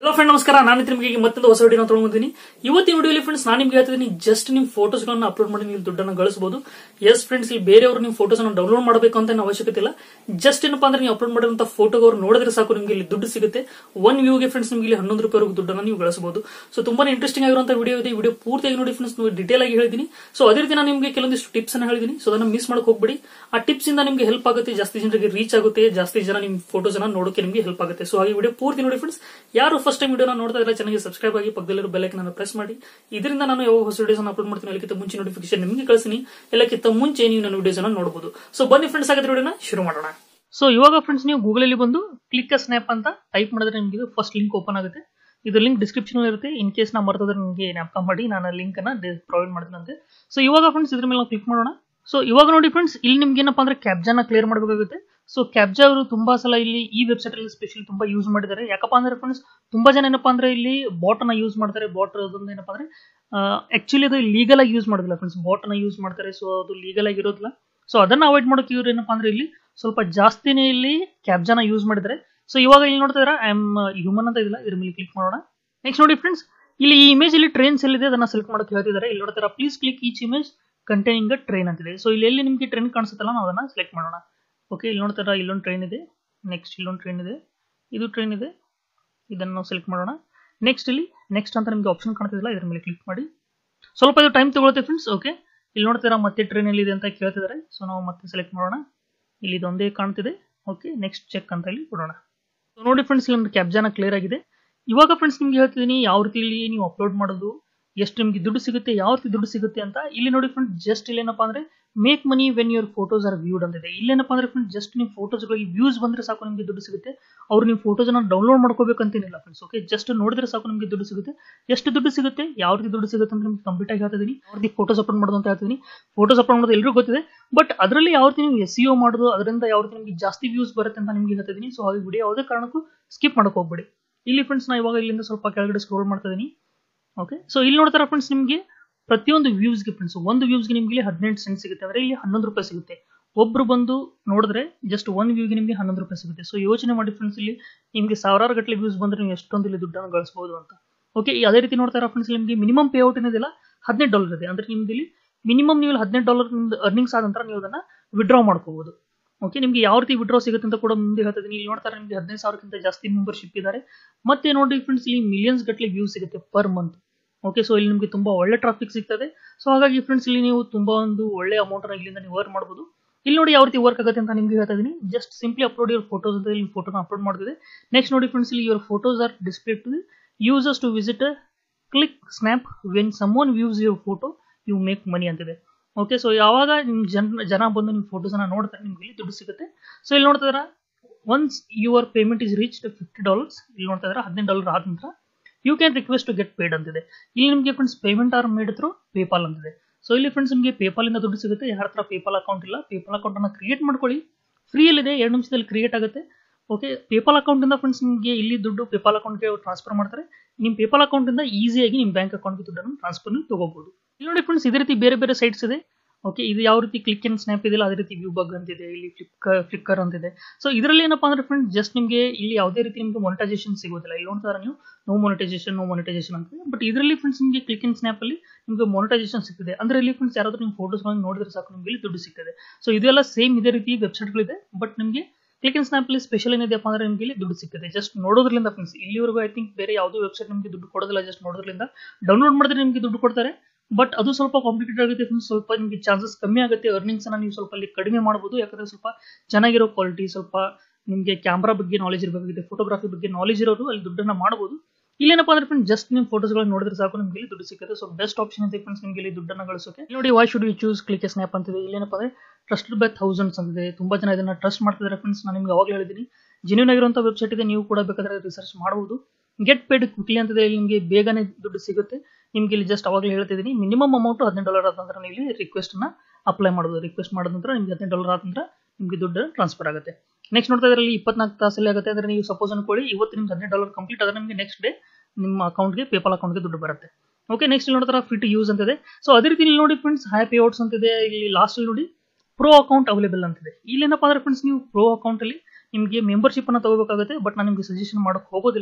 hello friend ನಮಸ್ಕಾರ ನಾನು ನಿಮಗೆ ಮತ್ತೊಂದು ಹೊಸ ವಿಡಿಯೋ ತೊಗೊಂಡಿದ್ದೀನಿ ಇವತ್ತಿನ ವಿಡಿಯೋಲಿ ಫ್ರೆಂಡ್ಸ್ ನಾನು ನಿಮ್ಗೆ ಹೇಳ್ತಿದ್ದೀನಿ ಜಸ್ಟ್ ನಿಮ್ಮ ಫೋಟೋಸ್ ಗಳನ್ನ ಅಪ್ಲೋಡ್ ಮಾಡಿ ನೀವು ದುಡ್ಡನ್ನು ಗಳಿಸಬಹುದು ಎಸ್ ಫ್ರೆಂಡ್ಸ್ ಇಲ್ಲಿ ಬೇರೆಯವರು ನಿಮ್ಮ ಫೋಟೋಸ್ ಅನ್ನು ಡೌನ್ಲೋಡ್ ಮಾಡಬೇಕು ಅಂತ ಏನು ಅವಶ್ಯಕತೆ ಇಲ್ಲ ಜಸ್ಟ್ ಏನಪ್ಪಾ ಅಂದ್ರೆ ನೀವು ಅಪ್ಲೋಡ್ ಮಾಡಿರುವಂತ ಫೋಟೋ ಅವ್ರು ನೋಡಿದ್ರೆ ಸಾಕು ನಿಮಗೆ ಇಲ್ಲಿ ದುಡ್ಡು ಸಿಗುತ್ತೆ ಒನ್ ವ್ಯೂಗೆ ಫ್ರೆಂಡ್ಸ್ ನಿಮಗೆ ಇಲ್ಲಿ ಹನ್ನೊಂದು ರೂಪಾಯಿವರೆಗೂ ದುಡ್ಡನ್ನು ನೀವು ಗಳಿಸಬಹುದು ಸೊ ತುಂಬಾನೇ ಇಂಟ್ರೆಸ್ಟಿಂಗ್ ಆಗಿರುವಂತ ವಿಡಿಯೋ ಇದೆ ವಿಡಿಯೋ ಪೂರ್ತಿಯಾಗಿ ನೋಡಿ ಫ್ರೆಂಡ್ಸ್ ನೀವು ಡೀಟೇಲ್ ಆಗಿ ಹೇಳಿದ್ದೀನಿ ಸೊ ಅದೇ ರೀತಿ ನಾನು ನಿಮಗೆ ಕೆಲವೊಂದಿಷ್ಟು ಟಿಪ್ಸ್ ಅನ್ನ ಹೇಳಿದ್ದೀನಿ ಸೊ ಅದನ್ನ ಮಿಸ್ ಮಾಡಕ್ ಹೋಗ್ಬೇಡಿ ಆ ಟಿಪ್ಸ್ ಇಂದ ನಿಮಗೆ ಹೆಲ್ಪ್ ಆಗುತ್ತೆ ಜಾಸ್ತಿ ಜನರಿಗೆ ರೀಚ್ ಆಗುತ್ತೆ ಜಾಸ್ತಿ ಜನ ನಿಮ್ಮ ಫೋಟೋಸ್ ಅನ್ನ ನೋಡೋಕೆ ನಿಮಗೆ ಹೆಲ್ಪ್ ಆಗುತ್ತೆ ಸೊ ಹಾಗೆ ವಿಡಿಯೋ ಪೂರ್ತಿ ನೋಡಿ ಫ್ರೆಂಡ್ಸ್ ಯಾರು ಫಸ್ಟ್ ಟೈಮ್ ವಿಡಿಯೋನ ನೋಡ್ತಾ ಇದ್ರೆ ಚೆನ್ನಾಗಿ ಸಬ್ಸ್ಕ್ರೈಬ್ ಆಗಿ ಪಕ್ಕದಲ್ಲಿರೋ ಬೆಲ್ ಐಕನ್ ಪ್ರೆಸ್ ಮಾಡಿ ಇದರಿಂದ ನಾನು ಯಾವ ಹೊಸ ವಿಡಿಯೋಸ್ ಅಪ್ಲೋಡ್ ಮಾಡ್ತೀನಿ ಎಲ್ಲಕ್ಕಿಂತ ಮುಂಚೆ ನೋಟಿಫಿಕೇಶನ್ ನಿಮಗೆ ಕಳಿಸ್ತೀನಿ ಎಲ್ಲಕ್ಕಿಂತ ಮುಂಚೆ ನೀವು ನನ್ನ ವಿಡಿಯೋಸ್ ಅನ್ನ ನೋಡಬಹುದು ಸೊ ಬನ್ನಿ ಫ್ರೆಂಡ್ಸ್ ಹಾಗಾದ್ರೆ ವಿಡಿಯೋನ ಶುರು ಮಾಡೋಣ ಸೊ ಇವಾಗ ಫ್ರೆಂಡ್ಸ್ ನೀವು ಗೂಗಲ್ ಅಲ್ಲಿ ಬಂದು ಕ್ಲಿಕ್ ಸ್ನ್ಯಾಪ್ ಅಂತ ಟೈಪ್ ಮಾಡಿದ್ರೆ ನಿಮಗೆ ಫಸ್ಟ್ ಲಿಂಕ್ ಓಪನ್ ಆಗುತ್ತೆ ಇದು ಲಿಂಕ್ ಡಿಸ್ಕ್ರಿಪ್ಷನ್ ಇರುತ್ತೆ ಇನ್ ಕೇಸ್ ನಾ ಮರ್ತದ್ರೆ ನಿಮಗೆ ಜ್ಞಾಪಕ ಮಾಡಿ ನಾನು ಲಿಂಕ್ ಅನ್ನ ಪ್ರೊವೈಡ್ ಮಾಡ್ತೀನಂತೆ ಸೊ ಇವಾಗ ಫ್ರೆಂಡ್ಸ್ ಇದ್ರ ಮೇಲೆ ನಾವು ಕ್ಲಿಕ್ ಮಾಡೋಣ ಸೊ ಇವಾಗ ನೋಡಿ ಫ್ರೆಂಡ್ಸ್ ಇಲ್ಲಿ ನಿಮ್ಗೆ ಏನಪ್ಪಾ ಅಂದ್ರೆ ಕ್ಯಾಪ್ಜಾನ ಕ್ಲಿಯರ್ ಮಾಡಬೇಕಾಗುತ್ತೆ ಸೊ ಕ್ಯಾಪ್ಜಾ ಅವರು ತುಂಬಾ ಸಲ ಇಲ್ಲಿ ಈ ವೆಬ್ಸೈಟ್ ಅಲ್ಲಿ ಸ್ಪೆಷಲಿ ತುಂಬಾ ಯೂಸ್ ಮಾಡಿದ್ದಾರೆ ಯಾಕಪ್ಪ ಅಂದ್ರೆ ಫ್ರೆಂಡ್ಸ್ ತುಂಬಾ ಜನ ಏನಪ್ಪಾ ಅಂದ್ರೆ ಇಲ್ಲಿ ಬಾಟ್ ಅನ್ನ ಯೂಸ್ ಮಾಡ್ತಾರೆ ಬಾಟ್ ಅದೊಂದು ಏನಪ್ಪಾ ಅಂದ್ರೆ ಆಕ್ಚುಲಿ ಅದು ಲೀಗಲ್ ಆಗಿ ಯೂಸ್ ಮಾಡೋದಿಲ್ಲ ಫ್ರೆಂಡ್ಸ್ ಬಾಟ್ ಅನ್ನ ಯೂಸ್ ಮಾಡ್ತಾರೆ ಸೊ ಅದು ಲೀಗಲ್ ಆಗಿ ಇರೋದಿಲ್ಲ ಸೊ ಅದನ್ನ ಅವಾಯ್ಡ್ ಮಾಡೋಕೆ ಇವ್ರು ಏನಪ್ಪಾ ಅಂದ್ರೆ ಇಲ್ಲಿ ಸ್ವಲ್ಪ ಜಾಸ್ತಿನೇ ಇಲ್ಲಿ ಕ್ಯಾಪ್ಜಾನ ಯೂಸ್ ಮಾಡಿದ್ದಾರೆ ಸೊ ಇವಾಗ ಇಲ್ಲಿ ನೋಡ್ತಾ ಇದ್ರೆ ಐ ಆಮ್ ಹ್ಯೂಮನ್ ಅಂತ ಇದಿಲ್ಲ ಇದ್ರ ಮೇಲೆ ಕ್ಲಿಕ್ ಮಾಡೋಣ ನೆಕ್ಸ್ಟ್ ನೋಡಿ ಫ್ರೆಂಡ್ಸ್ ಇಲ್ಲಿ ಈ ಇಮೇಜ್ ಇಲ್ಲಿ ಟ್ರೈನ್ಸ್ ಎಲ್ಲಿದೆ ಅದನ್ನ ಸೆಲೆಕ್ಟ್ ಮಾಡೋಕೆ ಹೇಳ್ತಿದ್ದಾರೆ ಇಲ್ಲಿ ನೋಡ್ತಾರ please click each image containing train ಅಂತಿದೆ ಸೊ ಇಲ್ಲಿ ಎಲ್ಲಿ ನಿಮಗೆ ಟ್ರೈನ್ ಕಾಣಿಸುತ್ತಲ್ಲ ನಾವು ಅದನ್ನ ಸೆಲೆಕ್ಟ್ ಮಾಡೋಣ ಓಕೆ ಇಲ್ಲಿ ನೋಡ್ತಾರ ಇಲ್ಲೊಂದು ಟ್ರೈನ್ ಇದೆ ನೆಕ್ಸ್ಟ್ ಇಲ್ಲೊಂದು ಟ್ರೈನ್ ಇದೆ ಇದು ಟ್ರೈನ್ ಇದೆ ಇದನ್ನು ನಾವು ಸೆಲೆಕ್ಟ್ ಮಾಡೋಣ ನೆಕ್ಸ್ಟ್ ಇಲ್ಲಿ ನೆಕ್ಸ್ಟ್ ಅಂತ ನಿಮಗೆ ಆಪ್ಷನ್ ಕಾಣ್ತಿದಿಲ್ಲ ಇದ್ರ ಮೇಲೆ ಕ್ಲಿಕ್ ಮಾಡಿ ಸ್ವಲ್ಪ ಇದು ಟೈಮ್ ತಗೊಳುತ್ತೆ ಫ್ರೆಂಡ್ಸ್ ಓಕೆ ಇಲ್ಲಿ ನೋಡ್ತೀರಾ ಮತ್ತೆ ಟ್ರೈನ್ ಎಲ್ಲಿದೆ ಅಂತ ಕೇಳ್ತಿದ್ದಾರೆ ಸೊ ನಾವು ಮತ್ತೆ ಸೆಲೆಕ್ಟ್ ಮಾಡೋಣ ಇಲ್ಲಿ ಇದೊಂದೇ ಕಾಣ್ತಿದೆ ಓಕೆ ನೆಕ್ಸ್ಟ್ ಚೆಕ್ ಅಂತ ಇಲ್ಲಿ ಕೊಡೋಣ ಸೊ ನೋಡಿ ಫ್ರೆಂಡ್ಸ್ ಇಲ್ಲಿ ಒಂದು ಕ್ಯಾಬ್ಜಾನ ಕ್ಲಿಯರ್ ಆಗಿದೆ ಇವಾಗ ಫ್ರೆಂಡ್ಸ್ ನಿಮ್ಗೆ ಹೇಳ್ತಿದ್ದೀನಿ ಯಾವ ರೀತಿ ಇಲ್ಲಿ ನೀವು ಅಪ್ಲೋಡ್ ಮಾಡೋದು ಎಷ್ಟು ನಿಮಗೆ ದುಡ್ಡು ಸಿಗುತ್ತೆ ಯಾವ ರೀತಿ ದುಡ್ಡು ಸಿಗುತ್ತೆ ಅಂತ ಇಲ್ಲಿ ನೋಡಿ ಫ್ರೆಂಡ್ ಜಸ್ಟ್ ಇಲ್ಲಿ ಏನಪ್ಪಾ ಅಂದ್ರೆ make money when your photos are viewed ಅಂತಿದೆ ಇಲ್ಲೇನಪ್ಪ ಅಂದ್ರೆ ಫ್ರೆಂಡ್ ಜಸ್ಟ್ ನಿಮ್ಮ ಫೋಟೋಸ್ಗಳಿಗೆ ವ್ಯೂಸ್ ಬಂದ್ರೆ ಸಾಕು ನಿಮಗೆ ದುಡ್ಡು ಸಿಗುತ್ತೆ ಅವ್ರು ನಿಮ್ಮ ಫೋಟೋಸ್ನ ಡೌನ್ಲೋಡ್ ಮಾಡ್ಕೋಬೇಕಂತೇನಿಲ್ಲ ಫ್ರೆಂಡ್ಸ್ ಓಕೆ ಜಸ್ಟ್ ನೋಡಿದ್ರೆ ಸಾಕು ನಿಮಗೆ ದುಡ್ಡು ಸಿಗುತ್ತೆ ಎಷ್ಟು ದುಡ್ಡು ಸಿಗುತ್ತೆ ಯಾವ ರೀತಿ ದುಡ್ಡು ಸಿಗುತ್ತೆ ಅಂತ ನಿಮ್ಗೆ ಕಂಪ್ಲೀಟ್ ಆಗಿ ಹೇಳ್ತಿದ್ದೀನಿ ಯಾವ ರೀತಿ ಫೋಟೋಸ್ ಅಪ್ಲೋಡ್ ಮಾಡೋದು ಅಂತ ಹೇಳ್ತೀನಿ ಫೋಟೋಸ್ ಅಪ್ಲೋಡ್ ಮಾಡೋದು ಎಲ್ಲರಿಗೂ ಗೊತ್ತಿದೆ ಬಟ್ ಅದರಲ್ಲಿ ಯಾವ ರೀತಿ ನೀವು ಎಸ್ ಇ ಮಾಡೋದು ಅದರಿಂದ ಯಾವ ರೀತಿ ನಿಮಗೆ ಜಾಸ್ತಿ ವ್ಯೂಸ್ ಬರುತ್ತೆ ಅಂತ ನಿಮಗೆ ಹೇಳ್ತಿದ್ದೀನಿ ಸೊ ಹಾಗೆ ವಿಡಿಯೋ ಯಾವುದೇ ಕಾರಣಕ್ಕೂ ಸ್ಕಿಪ್ ಮಾಡಕ್ಕೆ ಹೋಗ್ಬೇಡಿ ಇಲ್ಲಿ ಫ್ರೆಂಡ್ಸ್ ನಾ ಇವಾಗ ಇಲ್ಲಿಂದ ಸ್ವಲ್ಪ ಕೆಳಗಡೆ ಸ್ಕ್ರೋಲ್ ಮಾಡ್ತಾ ಇದೀನಿ ಓಕೆ ಸೊ ಇಲ್ಲಿ ನೋಡ್ತಾರ ಫ್ರೆಂಡ್ಸ್ ನಿಮಗೆ ಪ್ರತಿಯೊಂದು ವ್ಯೂಸ್ಗೆ ಫ್ರೆಂಡ್ಸ್ ಒಂದು ವ್ಯೂಸ್ಗೆ ನಿಮಗೆ ಇಲ್ಲಿ ಹದಿನೆಂಟು ಸೆಂಟ್ ಸಿಗುತ್ತೆ ಅಂದ್ರೆ ಇಲ್ಲಿ ಹನ್ನೊಂದು ರೂಪಾಯಿ ಸಿಗುತ್ತೆ ಒಬ್ರು ಬಂದು ನೋಡಿದ್ರೆ ಜಸ್ಟ್ ಒಂದು ವ್ಯೂಗೆ ನಿಮಗೆ ಹನ್ನೊಂದು ರೂಪಾಯಿ ಸಿಗುತ್ತೆ ಸೊ ಯೋಚನೆ ಮಾಡಿ ಫ್ರೆಂಡ್ಸ್ ಇಲ್ಲಿ ನಿಮಗೆ ಸಾವಿರಾರು ಗಟ್ಟಲೆ ವ್ಯೂಸ್ ಬಂದ್ರೆ ನೀವು ಎಷ್ಟೊಂದು ಇಲ್ಲಿ ದುಡ್ಡನ್ನು ಗಳಿಸಬಹುದು ಅಂತ ಓಕೆ ಅದೇ ರೀತಿ ನೋಡ್ತಾರ ಫ್ರೆಂಡ್ಸ್ ನಿಮಗೆ ಮಿನಿಮಮ್ ಪೇ ಔಟ್ ಏನಿದಿಲ್ಲ ಹದಿನೆಂಟು ಡಾಲರ್ ಇದೆ ಅಂದ್ರೆ ನಿಮ್ದು ಇಲ್ಲಿ ಮಿನಿಮಮ್ ನೀವು ಹದಿನೆಂಟು ಡಾಲರ್ ಅರ್ನಿಂಗ್ಸ್ ಆದ ನಂತರ ನೀವು ಅದನ್ನ ವಿಡ್ರಾ ಮಾಡ್ಕೋಬಹುದು ಓಕೆ ನಿಮಗೆ ಯಾವ ರೀತಿ ವಿಡ್ರಾ ಸಿಗುತ್ತೆ ಅಂತ ಕೂಡ ಮುಂದೆ ಹೇಳ್ತಿದ್ದೀನಿ ಇಲ್ಲಿ ನೋಡ್ತಾರೆ ನಿಮಗೆ ಹದಿನೈದು ಸಾವಿರಕ್ಕಿಂತ ಜಾಸ್ತಿ ಮೆಂಬರ್ಶಿಪ್ ಇದ್ದಾರೆ ಮತ್ತೆ ನೋಡಿ ಫ್ರೆಂಡ್ಸ್ ಇಲ್ಲಿ ಮಿಲಿಯನ್ಸ್ ಗಟ್ಟಲೆ ವ್ಯೂಸ್ ಸಿಗುತ್ತೆ ಪರ್ ಮಂತ್ ಓಕೆ ಸೊ ಇಲ್ಲಿ ನಿಮಗೆ ತುಂಬಾ ಒಳ್ಳೆ ಟ್ರಾಫಿಕ್ ಸಿಗ್ತದೆ ಸೊ ಹಾಗಾಗಿ ಫ್ರೆಂಡ್ಸ್ ಇಲ್ಲಿ ನೀವು ತುಂಬಾ ಒಂದು ಒಳ್ಳೆ ಅಮೌಂಟ್ ಅನ್ನ ಇಲ್ಲಿಂದ ನೀವು ವರ್ಕ್ ಮಾಡಬಹುದು ಇಲ್ಲಿ ನೋಡಿ ಯಾವ ರೀತಿ ವರ್ಕ್ ಆಗುತ್ತೆ ಅಂತ ನಿಮ್ಗೆ ಹೇಳ್ತಾ ಇದೀನಿ just simply upload your photos ಅಂತ ಇಲ್ಲಿ ಫೋಟೋನ ಅಪ್ಲೋಡ್ ಮಾಡ್ತಿದೆ ನೆಕ್ಸ್ಟ್ ನೋಡಿ ಫ್ರೆಂಡ್ಸ್ ಇಲ್ಲಿ your photos are display to users to visit click snap when someone views your photo you make money ಅಂತಿದೆ ಓಕೆ ಸೊ ಯಾವಾಗ ನಿಮ್ ಜನ ಜನ ಬಂದು ನಿಮ್ಮ ಫೋಟೋಸ್ನ ನೋಡ್ತಾರೆ ನಿಮ್ಗೆ ಇಲ್ಲಿ ದುಡ್ಡು ಸಿಗುತ್ತೆ ಸೊ ಇಲ್ಲಿ ನೋಡ್ತಾ ಇದಾರ once your payment is reach fifty dollars ಇಲ್ಲಿ ನೋಡ್ತಾ ಇದಾರೆ ಹದಿನೈದು ಡಾಲರ್ ಆದ ನಂತರ you can request to get paid ಅಂತಿದೆ ಇಲ್ಲಿ ನಿಮಗೆ friends payment are made through PayPal ಅಂತಿದೆ ಸೊ ಇಲ್ಲಿ ಫ್ರೆಂಡ್ಸ್ ನಿಮಗೆ ಪೇಪಾಲ್ ಇಂದ ದುಡ್ಡು ಸಿಗುತ್ತೆ ಯಾರ ಹತ್ರ ಪೇಪಾಲ್ ಅಕೌಂಟ್ ಇಲ್ಲ ಪೇಪಾಲ್ ಅಕೌಂಟ್ ಅನ್ನ ಕ್ರಿಯೇಟ್ ಮಾಡ್ಕೊಳ್ಳಿ ಫ್ರೀಯಲ್ಲಿದೆ ಎರಡು ನಿಮಿಷದಲ್ಲಿ ಕ್ರಿಯೇಟ್ ಆಗುತ್ತೆ ಓಕೆ ಪೇಪಾಲ್ ಅಕೌಂಟ್ ಇಂದ ಫ್ರೆಂಡ್ಸ್ ನಿಮಗೆ ಇಲ್ಲಿ ದುಡ್ಡು ಪೇಪಾಲ್ ಅಕೌಂಟ್ಗೆ ಟ್ರಾನ್ಸ್ಫರ್ ಮಾಡ್ತಾರೆ ನಿಮ್ಮ ಪೇಪಾಲ್ ಅಕೌಂಟ್ ಇಂದ ಈಸಿಯಾಗಿ ನಿಮ್ಮ ಬ್ಯಾಂಕ್ ಅಕೌಂಟ್ಗೆ ದುಡ್ಡನ್ನು ಟ್ರಾನ್ಸ್ಫರ್ ತಗೋಬಹುದು ಇಲ್ಲಿ ನೋಡಿ ಫ್ರೆಂಡ್ಸ್ ಇದೇ ರೀತಿ ಬೇರೆ ಬೇರೆ ಸೈಟ್ಸ್ ಇದೆ ಓಕೆ ಇದು ಯಾವ ರೀತಿ ಕ್ಲಿಕ್ ಅಂಡ್ ಸ್ನ್ಯಾಪ್ ಇದೆಯಲ್ಲ ಅದೇ ರೀತಿ ವ್ಯೂ ಬಗ್ ಅಂತಿದೆ ಇಲ್ಲಿ ಫ್ಲಿಪ್ ಫ್ಲಿಕ್ಕರ್ ಅಂತಿದೆ ಸೊ ಇದರಲ್ಲಿ ಏನಪ್ಪಾ ಅಂದ್ರೆ ಫ್ರೆಂಡ್ ಜಸ್ಟ್ ನಿಮಗೆ ಇಲ್ಲಿ ಯಾವುದೇ ರೀತಿ ನಿಮಗೆ ಮೊನಿಟೈಸೇಷನ್ ಸಿಗೋದಿಲ್ಲ ಇಲ್ಲಿ ನೋಡ್ತಾರೆ ನೀವು ನೋ ಮೊನಿಟೈಸೇಷನ್ ನೋ ಮೊನಿಟೈಸೇಷನ್ ಅಂತಿದೆ ಬಟ್ ಇದರಲ್ಲಿ ಫ್ರೆಂಡ್ಸ್ ನಿಮಗೆ ಕ್ಲಿಕ್ ಅಂಡ್ ಸ್ನ್ಯಾಪ್ ಅಲ್ಲಿ ನಿಮಗೆ ಮೊನಿಟೈಸೇಷನ್ ಸಿಗ್ತದೆ ಅಂದ್ರೆ ಇಲ್ಲಿ ಫ್ರೆಂಡ್ಸ್ ಯಾರಾದ್ರೂ ನಿಮ್ಮ ಫೋಟೋಸ್ ನೋಡಿದ್ರೆ ಸಾಕು ನಿಮಗೆ ಇಲ್ಲಿ ದುಡ್ಡು ಸಿಗ್ತದೆ ಸೊ ಇದೆಲ್ಲ ಸೇಮ್ ಇದೇ ರೀತಿ ವೆಬ್ಸೈಟ್ಗಳಿದೆ ಬಟ್ ನಿಮಗೆ ಕ್ಲಿಕ್ ಅಂಡ್ ಸ್ನ್ಯಾಪ್ ಅಲ್ಲಿ ಸ್ಪೆಷಲ್ ಏನಿದೆಯಪ್ಪ ಅಂದ್ರೆ ನಿಮಗೆ ಇಲ್ಲಿ ದುಡ್ಡು ಸಿಗ್ತದೆ ಜಸ್ಟ್ ನೋಡೋದ್ರಿಂದ ಫ್ರೆಂಡ್ಸ್ ಇಲ್ಲಿವರೆಗೂ ಐ ಥಿಂಕ್ ಬೇರೆ ಯಾವುದೋ ವೆಬ್ಸೈಟ್ ನಿಮಗೆ ದುಡ್ಡು ಕೊಡೋದಿಲ್ಲ ಜಸ್ಟ್ ನೋಡೋದ್ರಿಂದ ಡೌನ್ಲೋಡ್ ಮಾಡಿದ್ರೆ ನಿಮಗೆ ದುಡ್ಡು ಕೊಡ್ತಾರೆ ಬಟ್ ಅದು ಸ್ವಲ್ಪ ಕಾಂಪ್ಲಿಕೇಟೆಡ್ ಆಗುತ್ತೆ ಫ್ರೆಂಡ್ಸ್ ಸ್ವಲ್ಪ ನಿಮಗೆ ಚಾನ್ಸಸ್ ಕಮ್ಮಿ ಆಗುತ್ತೆ ಅರ್ನಿಂಗ್ಸ್ ಅನ್ನ ನೀವು ಸ್ವಲ್ಪ ಅಲ್ಲಿ ಕಡಿಮೆ ಮಾಡಬಹುದು ಯಾಕಂದ್ರೆ ಸ್ವಲ್ಪ ಚೆನ್ನಾಗಿರೋ ಕ್ವಾಲಿಟಿ ಸ್ವಲ್ಪ ನಿಮಗೆ ಕ್ಯಾಮ್ರಾ ಬಗ್ಗೆ ನಾಲೆಜ್ ಇರಬೇಕಾಗಿದೆ ಫೋಟೋಗ್ರಫಿ ಬಗ್ಗೆ ನಾಲೆಜ್ ಇರೋರು ಅಲ್ಲಿ ದುಡ್ಡನ್ನ ಮಾಡಬಹುದು ಇಲ್ಲೇನಪ್ಪ ಅಂದ್ರೆ ಫ್ರೆಂಡ್ ಜಸ್ಟ್ ನಿಮ್ಮ ಫೋಟೋಸ್ಗಳನ್ನ ನೋಡಿದ್ರೆ ಸಾಕು ನಿಮಗೆ ಇಲ್ಲಿ ದುಡ್ಡು ಸಿಗುತ್ತೆ ಸೊ ಬೆಸ್ಟ್ ಆಪ್ಷನ್ ಇದೆ ಫ್ರೆಂಡ್ಸ್ ನಿಮಗೆ ಇಲ್ಲಿ ದುಡ್ಡನ್ನ ಗಳಿಸೋಕೆ ನೋಡಿ why should you choose click snap ಅಂತಿದೆ ಇಲ್ಲೇನಪ್ಪ ಅಂದ್ರೆ ಟ್ರಸ್ಟೆಡ್ ಬೈ ಥೌಸಂಡ್ಸ್ ಅಂತಿದೆ ತುಂಬಾ ಜನ ಇದನ್ನ ಟ್ರಸ್ಟ್ ಮಾಡ್ತಿದ್ದಾರೆ ಫ್ರೆಂಡ್ಸ್ ನಾನು ನಿಮ್ಗೆ ಅವಾಗಲೇ ಹೇಳಿದ್ದೀನಿ ಜೆನ್ಯೂನ್ ಆಗಿರುವಂಥ ವೆಬ್ಸೈಟ್ ಇದೆ ನೀವು ಕೂಡ ಬೇಕಾದ್ರೆ ರಿಸರ್ಚ್ ಮಾಡಬಹುದು ಗೆಟ್ ಪೇಡ್ ಕ್ವಿಕ್ಲಿ ಅಂತಿದೆ ಇಲ್ಲಿ ನಿಮಗೆ ಬೇಗನೆ ದುಡ್ಡು ಸಿಗುತ್ತೆ ನಿಮ್ಗೆ ಇಲ್ಲಿ ಜಸ್ಟ್ ಅವಾಗಲೇ ಹೇಳ್ತಿದ್ದೀನಿ ಮಿನಿಮಮ್ ಅಮೌಂಟ್ ಹದಿನೈದು ಡಾಲರ್ ಆದ ನಂತರ ನೀವು ಇಲ್ಲಿ ರಿಕ್ವೆಸ್ಟ್ ನ ಅಪ್ಲೈ ಮಾಡೋದು ರಿಕ್ವೆಸ್ಟ್ ಮಾಡಿದ ನಂತರ ನಿಮ್ಗೆ ಹದಿನೈದು ಡಾಲರ್ ಆದ ನಂತರ ನಿಮಗೆ ದುಡ್ಡು ಟ್ರಾನ್ಸ್ಫರ್ ಆಗುತ್ತೆ ನೆಕ್ಸ್ಟ್ ನೋಡ್ತಾ ಇದ್ರಲ್ಲಿ ಇಪ್ಪತ್ನಾಲ್ಕು ತಾಸಲ್ಲಿ ಆಗುತ್ತೆ ಅಂದ್ರೆ ನೀವು ಸಪೋಸ್ ಅನ್ಕೊಳ್ಳಿ ಇವತ್ತು ನಿಮ್ಗೆ ಹದಿನೈದು ಡಾಲರ್ ಕಂಪ್ಲೀಟ್ ಆದ್ರೆ ನಿಮಗೆ ನೆಕ್ಸ್ಟ್ ಡೇ ನಿಮ್ಮ ಅಕೌಂಟ್ಗೆ ಪೇಪಾಲ್ ಅಕೌಂಟ್ಗೆ ದುಡ್ಡು ಬರುತ್ತೆ ಓಕೆ ನೆಕ್ಸ್ಟ್ ನೋಡ್ತಾರ ಫಿಟ್ ಯೂಸ್ ಅಂತಿದೆ ಸೊ ಅದೇ ರೀತಿ ಇಲ್ಲಿ ನೋಡಿ ಫ್ರೆಂಡ್ಸ್ ಹೈ ಪೇ ಔಟ್ಸ್ ಅಂತಿದೆ ಇಲ್ಲಿ ಲಾಸ್ಟ್ ನೋಡಿ ಪ್ರೋ ಅಕೌಂಟ್ ಅವೈಲೇಬಲ್ ಅಂತಿದೆ ಇಲ್ಲೇನಪ್ಪ ಅಂದ್ರೆ ಫ್ರೆಂಡ್ಸ್ ನೀವು ಪ್ರೋ ಅಕೌಂಟ್ ಅಲ್ಲಿ ನಿಮಗೆ ಮೆಂಬರ್ಶಿಪ್ ಅನ್ನ ತಗೋಬೇಕಾಗುತ್ತೆ ಬಟ್ ನಾನು ನಿಮಗೆ ಸಜೆಷನ್ ಮಾಡೋಕೆ ಹೋಗೋದಿಲ್ಲ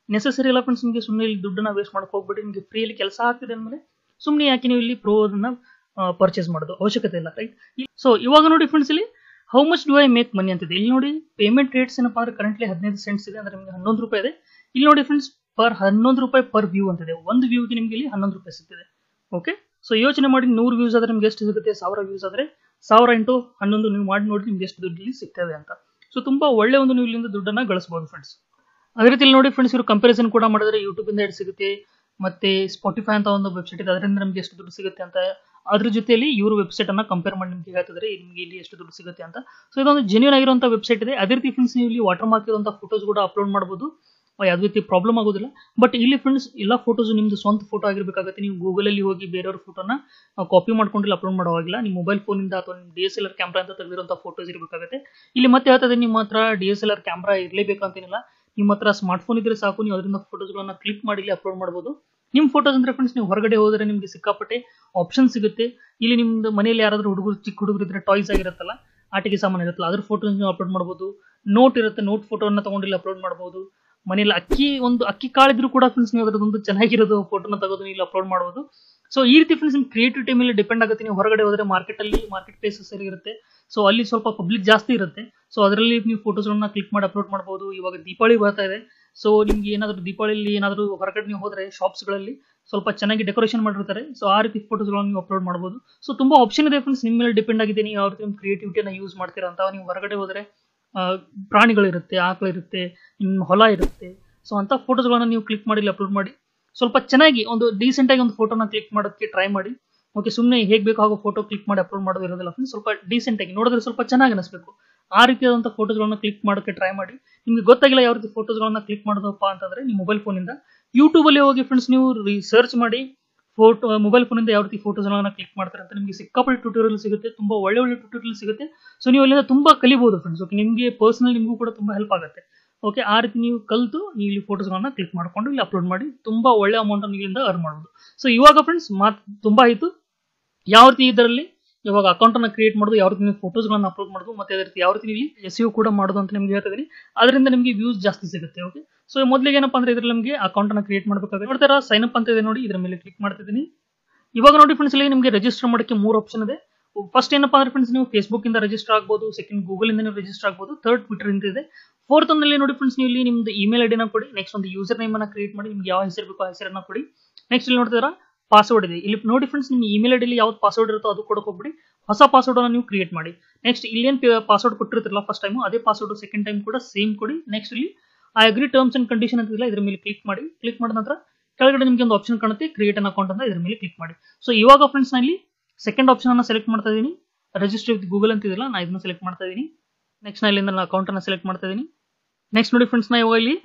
ನೆಸಸರಿ ಇಲ್ಲ ಫ್ರೆಂಡ್ಸ್ ನಿಮಗೆ ಸುಮ್ಮನೆ ಇಲ್ಲಿ ದುಡ್ಡನ್ನ ವೇಸ್ಟ್ ಮಾಡಕ್ಕೆ ಹೋಗ್ಬಿಡಿ ನಿಮಗೆ ಫ್ರೀಯಲ್ಲಿ ಕೆಲಸ ಆಗ್ತಿದೆ ಅಂದಮೇಲೆ ಸುಮ್ಮನೆ ಯಾಕೆ ನೀವು ಇಲ್ಲಿ ಪ್ರೋ ಅದನ್ನ ಪರ್ಚೇಸ್ ಮಾಡೋದು ಅವಶ್ಯಕತೆ ಇಲ್ಲ ರೈಟ್ ಸೊ ಇವಾಗ ನೋಡಿ ಫ್ರೆಂಡ್ಸ್ ಇಲ್ಲಿ how much do I make money ಅಂತಿದೆ ಇಲ್ಲಿ ನೋಡಿ ಪೇಮೆಂಟ್ ರೇಟ್ಸ್ ಏನಪ್ಪಾ ಅಂದ್ರೆ ಕರೆಂಟ್ಲಿ ಹದಿನೈದು ಸೆಂಟ್ಸ್ ಇದೆ ಅಂದ್ರೆ ನಿಮಗೆ ಹನ್ನೊಂದು ರೂಪಾಯಿ ಇದೆ ಇಲ್ಲಿ ನೋಡಿ ಫ್ರೆಂಡ್ಸ್ ಪರ್ ಹನ್ನೊಂದು ರೂಪಾಯಿ ಪರ್ ವ್ಯೂ ಅಂತಿದೆ ಒಂದು ವ್ಯೂಗೆ ನಿಮಗೆ ಇಲ್ಲಿ ಹನ್ನೊಂದು ರೂಪಾಯಿ ಸಿಗ್ತಿದೆ ಓಕೆ ಸೊ ಯೋಚನೆ ಮಾಡಿ ನೂರು ವ್ಯೂಸ್ ಆದ್ರೆ ನಿಮ್ಗೆ ಎಷ್ಟು ಸಿಗುತ್ತೆ ಸಾವಿರ ವ್ಯೂಸ್ ಆದ್ರೆ ಸಾವಿರ ಇಂಟು ಹನ್ನೊಂದು ನೀವು ಮಾಡಿ ನೋಡಿ ನಿಮ್ಗೆ ಎಷ್ಟು ದುಡ್ಡು ಇಲ್ಲಿ ಸಿಗ್ತದೆ ಅಂತ ಸೊ ತುಂಬಾ ಒಳ್ಳೆ ಒಂದು ನೀವು ಇಲ್ಲಿಂದ ದುಡ್ಡನ್ನ ಗಳಿಸಬಹುದು ಫ್ರೆಂಡ್ಸ್ ಅದೇ ರೀತಿ ಇಲ್ಲಿ ನೋಡಿ ಫ್ರೆಂಡ್ಸ್ ಇವರು ಕಂಪಾರಿಸನ್ ಕೂಡ ಮಾಡಿದ್ರೆ ಯೂಟ್ಯೂಬ್ ಇಂದ ಎಷ್ಟು ಸಿಗುತ್ತೆ ಮತ್ತೆ ಸ್ಪಾಟಿಫೈ ಅಂತ ಒಂದು ವೆಬ್ಸೈಟ್ ಇದೆ ಅದರಿಂದ ನಮಗೆ ಎಷ್ಟು ದುಡ್ಡು ಸಿಗುತ್ತೆ ಅಂತ ಅದ್ರ ಜೊತೆಯಲ್ಲಿ ಇವರು ವೆಬ್ಸೈಟ್ ಅನ್ನ ಕಂಪೇರ್ ಮಾಡಿ ನಿಮ್ಗೆ ಹೇಳ್ತಿದ್ರೆ ನಿಮಗೆ ಇಲ್ಲಿ ಎಷ್ಟು ದುಡ್ಡು ಸಿಗುತ್ತೆ ಅಂತ ಸೊ ಇದೊಂದು ಜೆನ್ಯೂನ್ ಆಗಿರುವಂತಹ ವೆಬ್ಸೈಟ್ ಇದೆ ಅದೇ ರೀತಿ ಫ್ರೆಂಡ್ಸ್ ನೀವು ಇಲ್ಲಿ ವಾಟರ್ ಮಾರ್ಕ್ ಇರುವಂತಹ ಫೋಟೋಸ್ ಕೂಡ ಅಪ್ಲೋಡ್ ಮಾಡಬಹುದು ಯಾವುದೇ ರೀತಿ ಪ್ರಾಬ್ಲಮ್ ಆಗೋದಿಲ್ಲ ಬಟ್ ಇಲ್ಲಿ ಫ್ರೆಂಡ್ಸ್ ಎಲ್ಲ ಫೋಟೋಸ್ ನಿಮ್ದು ಸ್ವಂತ ಫೋಟೋ ಆಗಿರಬೇಕಾಗುತ್ತೆ ನೀವು ಗೂಗಲ್ ಅಲ್ಲಿ ಹೋಗಿ ಬೇರೆಯವ್ರ ಫೋಟೋನ ಕಾಪಿ ಮಾಡ್ಕೊಂಡು ಇಲ್ಲಿ ಅಪ್ಲೋಡ್ ಮಾಡೋವಾಗಿಲ್ಲ ನಿಮ್ಮ ಮೊಬೈಲ್ ಫೋನಿಂದ ಅಥವಾ ನಿಮ್ಮ D S L R camera ಅಂತ ತೆಗೆದಿರುವಂತಹ ಫೋಟೋಸ್ ಇರಬೇಕಾಗುತ್ತೆ ಇಲ್ಲಿ ಮತ್ತೆ ಹೇಳ್ತದೆ ನಿಮ್ಮ ಹತ್ರ D S L R camera ಇರಲೇಬೇಕಂತೇನಿಲ್ಲ ನಿಮ್ಮ ಹತ್ರ ಸ್ಮಾರ್ಟ್ ಫೋನ್ ಇದ್ರೆ ಸಾಕು ನೀವು ಅದರಿಂದ ಫೋಟೋಸ್ಗಳನ್ನ ಕ್ಲಿಕ್ ಮಾಡಿ ಇಲ್ಲಿ ಅಪ್ಲೋಡ್ ಮಾಡಬಹುದು ನಿಮ್ಮ ಫೋಟೋಸ್ ಅಂದ್ರೆ ಫ್ರೆಂಡ್ಸ್ ನೀವು ಹೊರಗಡೆ ಹೋದ್ರೆ ನಿಮಗೆ ಸಿಕ್ಕಾಪಟ್ಟೆ ಆಪ್ಷನ್ ಸಿಗುತ್ತೆ ಇಲ್ಲಿ ನಿಮ್ದು ಮನೆಯಲ್ಲಿ ಯಾರಾದ್ರೂ ಹುಡುಗರು ಚಿಕ್ಕ ಹುಡುಗರು ಇದ್ರೆ ಟಾಯ್ಸ್ ಆಗಿರುತ್ತಲ್ಲ ಆಟಿಕೆ ಸಾಮಾನು ಇರುತ್ತಲ್ಲ ಅದ್ರ ಫೋಟೋಸ್ ನೀವು ಅಪ್ಲೋಡ್ ಮಾಡಬಹುದು ನೋಟ್ ಇರುತ್ತೆ ನೋಟ್ ಫೋಟೋನ ತಗೊಂಡು ಇಲ್ಲಿ ಅಪ್ಲೋಡ್ ಮಾಡಬಹುದು ಮನೇಲಿ ಅಕ್ಕಿ ಒಂದು ಅಕ್ಕಿ ಕಾಳಿದ್ರು ಕೂಡ ಫ್ರೆಂಡ್ಸ್ ನೀವು ಅದರದೊಂದು ಚೆನ್ನಾಗಿರೋದು ಫೋಟೋನ ತೆಗೆದು ಇಲ್ಲಿ ಅಪ್ಲೋಡ್ ಮಾಡಬಹುದು ಸೊ ಈ ರೀತಿ ಫ್ರೆಂಡ್ಸ್ ನಿಮ್ ಕ್ರಿಯೇಟಿವಿಟಿ ಮೇಲೆ ಡಿಪೆಂಡ್ ಆಗುತ್ತೆ ನೀವು ಹೊರಗಡೆ ಹೋದ್ರೆ ಮಾರ್ಕೆಟ್ ಅಲ್ಲಿ ಮಾರ್ಕೆಟ್ ಪ್ಲೇಸಸ್ ಇರುತ್ತೆ ಸೊ ಅಲ್ಲಿ ಸ್ವಲ್ಪ ಪಬ್ಲಿಕ್ ಜಾಸ್ತಿ ಇರುತ್ತೆ ಸೊ ಅದರಲ್ಲಿ ನೀವು ಫೋಟೋಸ್ಗಳನ್ನ ಕ್ಲಿಕ್ ಮಾಡಿ ಅಪ್ಲೋಡ್ ಮಾಡಬಹುದು ಇವಾಗ ದೀಪಾವಳಿ ಬರ್ತಾ ಇದೆ ಸೊ ನಿಮ್ಗೆ ಏನಾದರೂ ದೀಪಾವಳಿಲಿ ಏನಾದರೂ ಹೊರಗಡೆ ನೀವು ಹೋದ್ರೆ ಶಾಪ್ಸ್ಗಳಲ್ಲಿ ಸ್ವಲ್ಪ ಚೆನ್ನಾಗಿ ಡೆಕೋರೇಷನ್ ಮಾಡಿರ್ತಾರೆ ಸೊ ಆ ರೀತಿ ಫೋಟೋಸ್ಗಳನ್ನ ನೀವು ಅಪ್ಲೋಡ್ ಮಾಡಬಹುದು ಸೊ ತುಂಬಾ ಆಪ್ಷನ್ ಇದೆ ಫ್ರೆಂಡ್ಸ್ ನಿಮ್ಮ ಮೇಲೆ ಡಿಪೆಂಡ್ ಆಗಿದೆ ನೀವು ಯಾವ ರೀತಿ ನಿಮ್ಮ ಕ್ರಿಯೇಟಿವಿಟಿನ ಯೂಸ್ ಮಾಡ್ತೀರಾ ಅಂತ ನೀವು ಹೊರಗಡೆ ಹೋದ್ರೆ ಪ್ರಾಣಿಗಳಿರುತ್ತೆ ಆಕಳಿರುತ್ತೆ ನಿಮ್ಮ ಹೊಲ ಇರುತ್ತೆ ಸೊ ಅಂತ ಫೋಟೋಸ್ಗಳನ್ನ ನೀವು ಕ್ಲಿಕ್ ಮಾಡಿ ಅಪ್ಲೋಡ್ ಮಾಡಿ ಸ್ವಲ್ಪ ಚೆನ್ನಾಗಿ ಒಂದು ಡೀಸೆಂಟ್ ಆಗಿ ಒಂದು ಫೋಟೋನ ಕ್ಲಿಕ್ ಮಾಡೋದಕ್ಕೆ ಟ್ರೈ ಮಾಡಿ ಓಕೆ ಸುಮ್ಮನೆ ಹೇಗೆ ಬೇಕು ಆಗೋ ಫೋಟೋ ಕ್ಲಿಕ್ ಮಾಡಿ ಅಪ್ಲೋಡ್ ಮಾಡೋದು ಇರೋದಿಲ್ಲ ಫ್ರೆಂಡ್ಸ್ ಸ್ವಲ್ಪ ಡೀಸೆಂಟ್ ಆಗಿ ನೋಡಿದ್ರೆ ಸ್ವಲ್ಪ ಚೆನ್ನಾಗಿ ಅನಿಸ್ಬೇಕು ಆ ರೀತಿಯಾದಂಥ ಫೋಟೋಸ್ಗಳನ್ನ ಕ್ಲಿಕ್ ಮಾಡೋಕ್ಕೆ ಟ್ರೈ ಮಾಡಿ ನಿಮ್ಗೆ ಗೊತ್ತಾಗಿಲ್ಲ ಯಾವ ರೀತಿ ಫೋಟೋಸ್ಗಳನ್ನ ಕ್ಲಿಕ್ ಮಾಡೋದಪ್ಪ ಅಂತಂದ್ರೆ ನಿಮ್ಮ ಮೊಬೈಲ್ ಫೋನಿಂದ ಯೂಟ್ಯೂಬಲ್ಲಿ ಹೋಗಿ ಫ್ರೆಂಡ್ಸ್ ನೀವು ರಿಸರ್ಚ್ ಮಾಡಿ ಫೋಟೋ ಮೊಬೈಲ್ ಫೋನಿಂದ ಯಾವ ರೀತಿ ಫೋಟೋಸ್ಗಳನ್ನ ಕ್ಲಿಕ್ ಮಾಡ್ತಾರೆ ಅಂತ ನಿಮಗೆ ಸಿಕ್ಕಾಪಟ್ಟೆ ಟ್ಯೂಟೋರಿಯಲ್ ಸಿಗುತ್ತೆ ತುಂಬಾ ಒಳ್ಳೆ ಒಳ್ಳೆ ಟ್ಯೂಟೋರಿಯಲ್ ಸಿಗುತ್ತೆ ಸೊ ನೀವು ಅಲ್ಲಿಂದ ತುಂಬಾ ಕಲಿಬಹುದು ಫ್ರೆಂಡ್ಸ್ ಓಕೆ ನಿಮಗೆ ಪರ್ಸನಲ್ ನಿಮಗೂ ಕೂಡ ತುಂಬಾ ಹೆಲ್ಪ್ ಆಗುತ್ತೆ ಓಕೆ ಆ ರೀತಿ ನೀವು ಕಲಿತು ನೀವು ಇಲ್ಲಿ ಫೋಟೋಸ್ಗಳನ್ನ ಕ್ಲಿಕ್ ಮಾಡ್ಕೊಂಡು ಇಲ್ಲಿ ಅಪ್ಲೋಡ್ ಮಾಡಿ ತುಂಬಾ ಒಳ್ಳೆ ಅಮೌಂಟ್ ಅನ್ನು ಇಲ್ಲಿಂದ ಅರ್ನ್ ಮಾಡಬಹುದು ಸೊ ಇವಾಗ ಫ್ರೆಂಡ್ಸ್ ಮಾತು ತುಂಬಾ ಆಯಿತು ಯಾವ ರೀತಿ ಇದರಲ್ಲಿ ಇವಾಗ ಅಕೌಂಟ್ ಅನ್ನ ಕ್ರಿಯೇಟ್ ಮಾಡೋದು ಯಾವ ರೀತಿ ನೀವು ಫೋಟೋಸ್ಗಳನ್ನ ಅಪ್ಲೋಡ್ ಮಾಡೋದು ಮತ್ತೆ ಅದೇ ರೀತಿ ಯಾವ ರೀತಿ ಇಲ್ಲಿ ಎಸ್ ಯು ಕೂಡ ಮಾಡೋದು ಅಂತ ನಿಮ್ಗೆ ಹೇಳ್ತಾ ಇದೀನಿ ಅದರಿಂದ ನಿಮಗೆ ವ್ಯೂಸ್ ಜಾಸ್ತಿ ಸಿಗುತ್ತೆ ಓಕೆ ಸೊ ಮೊದಲಿಗೆ ಏನಪ್ಪಾ ಅಂದ್ರೆ ಇದ್ರಲ್ಲಿ ನಮಗೆ ಅಕೌಂಟ್ ಅನ್ನ ಕ್ರಿಯೇಟ್ ಮಾಡಬೇಕಾಗುತ್ತೆ ನೋಡ್ತಾರ ಸೈನ್ ಅಪ್ ಅಂತ ಇದೆ ನೋಡಿ ಇದ್ರ ಮೇಲೆ ಕ್ಲಿಕ್ ಮಾಡ್ತಿದ್ದೀನಿ ಇವಾಗ ನೋಡಿ ಫ್ರೆಂಡ್ಸ್ ಇಲ್ಲಿ ನಿಮಗೆ ರಿಜಿಸ್ಟರ್ ಮಾಡೋಕ್ಕೆ ಮೂರು ಆಪ್ಷನ್ ಇದೆ ಫಸ್ಟ್ ಏನಪ್ಪಾ ಅಂದ್ರೆ ಫ್ರೆಂಡ್ಸ್ ನೀವು ಫೇಸ್ಬುಕ್ ಇಂದ ರಿಜಿಸ್ಟರ್ ಆಗ್ಬೋದು ಸೆಕೆಂಡ್ ಗೂಗಲ್ ಇಂದ ನೀವು ರಿಜಿಸ್ಟರ್ ಆಗ್ಬೋದು ಥರ್ಡ್ ಟ್ವಿಟರ್ ಇಂದ ಇದೆ ಫೋರ್ತ್ ಒಂದಲ್ಲಿ ನೋಡಿ ಫ್ರೆಂಡ್ಸ್ ನೀವು ಇಲ್ಲಿ ನಿಮ್ದು ಇಮೇಲ್ ಐಡಿನ ಕೊಡಿ ನೆಕ್ಸ್ಟ್ ಒಂದು ಯೂಸರ್ ನೇಮ್ ಅನ್ನ ಕ್ರಿಯೇಟ್ ಮಾಡಿ ನಿಮ್ಗೆ ಯಾವ ಹೆಸರು ಬೇಕೋ ಆ ಹೆಸರನ್ನ ಕೊಡಿ ನೆಕ್ಸ್ಟ್ ಇಲ್ಲಿ ನೋಡ್ತಿದ್ರ ಪಾಸ್ವರ್ಡ್ ಇದೆ ಇಲ್ಲಿ ನೋಡಿ ಫ್ರೆಂಡ್ಸ್ ನಿಮ್ಮ ಇಮೇಲ್ ಐಡಿಲಿ ಯಾವ್ದು ಪಾಸ್ವರ್ಡ್ ಇರುತ್ತೋ ಅದು ಕೊಡಕ್ಕೆ ಹೋಗ್ಬಿಡಿ ಹೊಸ ಪಾಸ್ವರ್ಡ್ ಅನ್ನು ನೀವು ಕ್ರಿಯೇಟ್ ಮಾಡಿ ನೆಕ್ಸ್ಟ್ ಇಲ್ಲೇನ್ ಪಾಸ್ವರ್ಡ್ ಕೊಟ್ಟಿರ್ತಿರಲ್ಲ ಫಸ್ಟ್ ಟೈಮ್ ಅದೇ ಪಾಸ್ವರ್ಡ್ ಸೆಕೆಂಡ್ ಟೈಮ್ ಕೂಡ ಸೇಮ್ ಕೊಡಿ ನೆಕ್ಸ್ಟ್ ಇಲ್ಲಿ ಆ ಅಗ್ರಿ ಟರ್ಮ್ಸ್ ಅಂಡ್ ಕಂಡೀಷನ್ ಅಂತಿಲ್ಲ ಇದ್ರ ಮೇಲೆ ಕ್ಲಿಕ್ ಮಾಡಿ ಕ್ಲಿಕ್ ಮಾಡಿದ ನಂತರ ಕೆಳಗಡೆ ನಿಮಗೆ ಒಂದು ಆಪ್ಷನ್ ಕಾಣುತ್ತೆ ಕ್ರಿಯೇಟ್ ಅನ್ ಅಕೌಂಟ್ ಅಂತ ಇದ್ರ ಮೇಲೆ ಕ್ಲಿಕ್ ಮಾಡಿ ಸೊ ಇವಾಗ ಫ್ರೆಂಡ್ಸ್ ನಾನು ಇಲ್ಲಿ ಸೆಕೆಂಡ್ ಆಪ್ಷನ್ ಅನ್ನ ಸೆಲೆಕ್ಟ್ ಮಾಡ್ತಾ ಇದೀನಿ ರಿಜಿಸ್ಟರ್ ವಿತ್ ಗೂಗಲ್ ಅಂತ ಇದೆಯಲ್ಲ ನಾನು ಇದನ್ನ ಸೆಲೆಕ್ಟ್ ಮಾಡ್ತಾ ಇದೀನಿ ನೆಕ್ಸ್ಟ್ ನಾ ಇಲ್ಲಿಂದ ನಾನು ಅಕೌಂಟ್ ಅನ್ನ ಸೆಲೆಕ್ಟ್ ಮಾಡ್ತಾ ಇದೀನಿ ನೆಕ್ಸ್ಟ್ ನೋಡಿ ಫ್ರೆಂಡ್ಸ್ ನಾ ಇವಾಗ ಇಲ್ಲಿ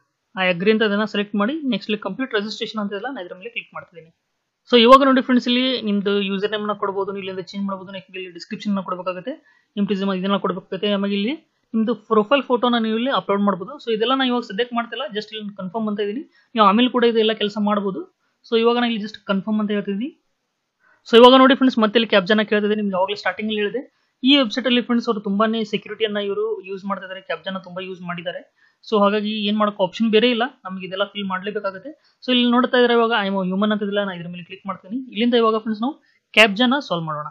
ಆ ಅಗ್ರಿ ಅಂತ ಇದನ್ನ ಸೆಲೆಕ್ಟ್ ಮಾಡಿ ನೆಕ್ಸ್ಟ್ ಇಲ್ಲಿ ಕಂಪ್ಲೀಟ್ ರಿಜಿಸ್ಟ್ರೇಷನ್ ಅಂತ ಇದೆಯಲ್ಲ ನಾನು ಇದ್ರ ಮೇಲೆ ಕ್ಲಿಕ್ ಮಾಡ್ತಿದ್ದೀನಿ ಸೊ ಇವಾಗ ನೋಡಿ ಫ್ರೆಂಡ್ಸ್ ಇಲ್ಲಿ ನಿಮ್ದು ಯೂಸರ್ ನೇಮ್ ನ ಕೊಡಬಹುದು ನೀವು ಇಲ್ಲಿಂದ ಚೇಂಜ್ ಮಾಡಬಹುದು ನೆಕ್ಸ್ಟ್ ಇಲ್ಲಿ ಡಿಸ್ಕ್ರಿಪ್ಷನ್ ನ ಕೊಡಬೇಕಾಗುತ್ತೆ ನಿಮ್ಮ ಟಿಸಮ್ ಇದನ್ನ ಕೊಡಬೇಕಾಗುತ್ತೆ ಆಮೇಲೆ ಇಲ್ಲಿ ನಿಮ್ದು ಪ್ರೊಫೈಲ್ ಫೋಟೋನ ನೀವು ಇಲ್ಲಿ ಅಪ್ಲೋಡ್ ಮಾಡಬಹುದು ಸೊ ಇದೆಲ್ಲ ನಾನು ಇವಾಗ ಸದ್ಯಕ್ಕೆ ಮಾಡ್ತಿಲ್ಲ ಜಸ್ಟ್ ಇಲ್ಲಿ ಕನ್ಫರ್ಮ್ ಅಂತ ಇದೀನಿ ನೀವು ಆಮೇಲೆ ಕೂಡ ಇದೆಲ್ಲ ಕೆಲಸ ಮಾಡಬಹುದು ಸೊ ಇವಾಗ ನಾನು ಇಲ್ಲಿ ಜಸ್ಟ್ ಕನ್ಫರ್ಮ್ ಅಂತ ಹೇಳ್ತಿದ್ದೀನಿ ಸೊ ಇವಾಗ ನೋಡಿ ಫ್ರೆಂಡ್ಸ್ ಮತ್ತೆ ಇಲ್ಲಿ ಕ್ಯಾಬ್ಜನ ಕೇಳ್ತಿದೆ ನಿಮ್ಗೆ ಯಾವಾಗಲೇ ಸ್ಟಾರ್ಟಿಂಗ್ ಅಲ್ಲಿ ಹೇಳಿದೆ ಈ ವೆಬ್ಸೈಟ್ ಅಲ್ಲಿ ಫ್ರೆಂಡ್ಸ್ ಅವರು ತುಂಬಾನೇ ಸೆಕ್ಯೂರಿಟಿಯನ್ನ ಇವರು ಯೂಸ್ ಮಾಡ್ತಾ ಇದ್ದಾರೆ ಕ್ಯಾಬ್ಜನ ತುಂಬಾ ಯೂಸ್ ಮಾಡಿದ್ದಾರೆ ಸೊ ಹಾಗಾಗಿ ಏನ್ ಮಾಡೋಕೆ ಆಪ್ಷನ್ ಬೇರೆ ಇಲ್ಲ ನಮ್ಗೆ ಇದೆಲ್ಲ ಫಿಲ್ ಮಾಡ್ಲೇಬೇಕಾಗುತ್ತೆ ಸೊ ಇಲ್ಲಿ ನೋಡ್ತಾ ಇದ್ರೆ ಇವಾಗ ಐ ಹ್ಯೂಮನ್ ಅಂತ ಇದಿಲ್ಲ ನಾನು ಇದ್ರ ಮೇಲೆ ಕ್ಲಿಕ್ ಮಾಡ್ತೀನಿ ಇಲ್ಲಿಂದ ಇವಾಗ ಫ್ರೆಂಡ್ಸ್ ನಾವು ಕ್ಯಾಬ್ಜನ ಸಾಲ್ವ್ ಮಾಡೋಣ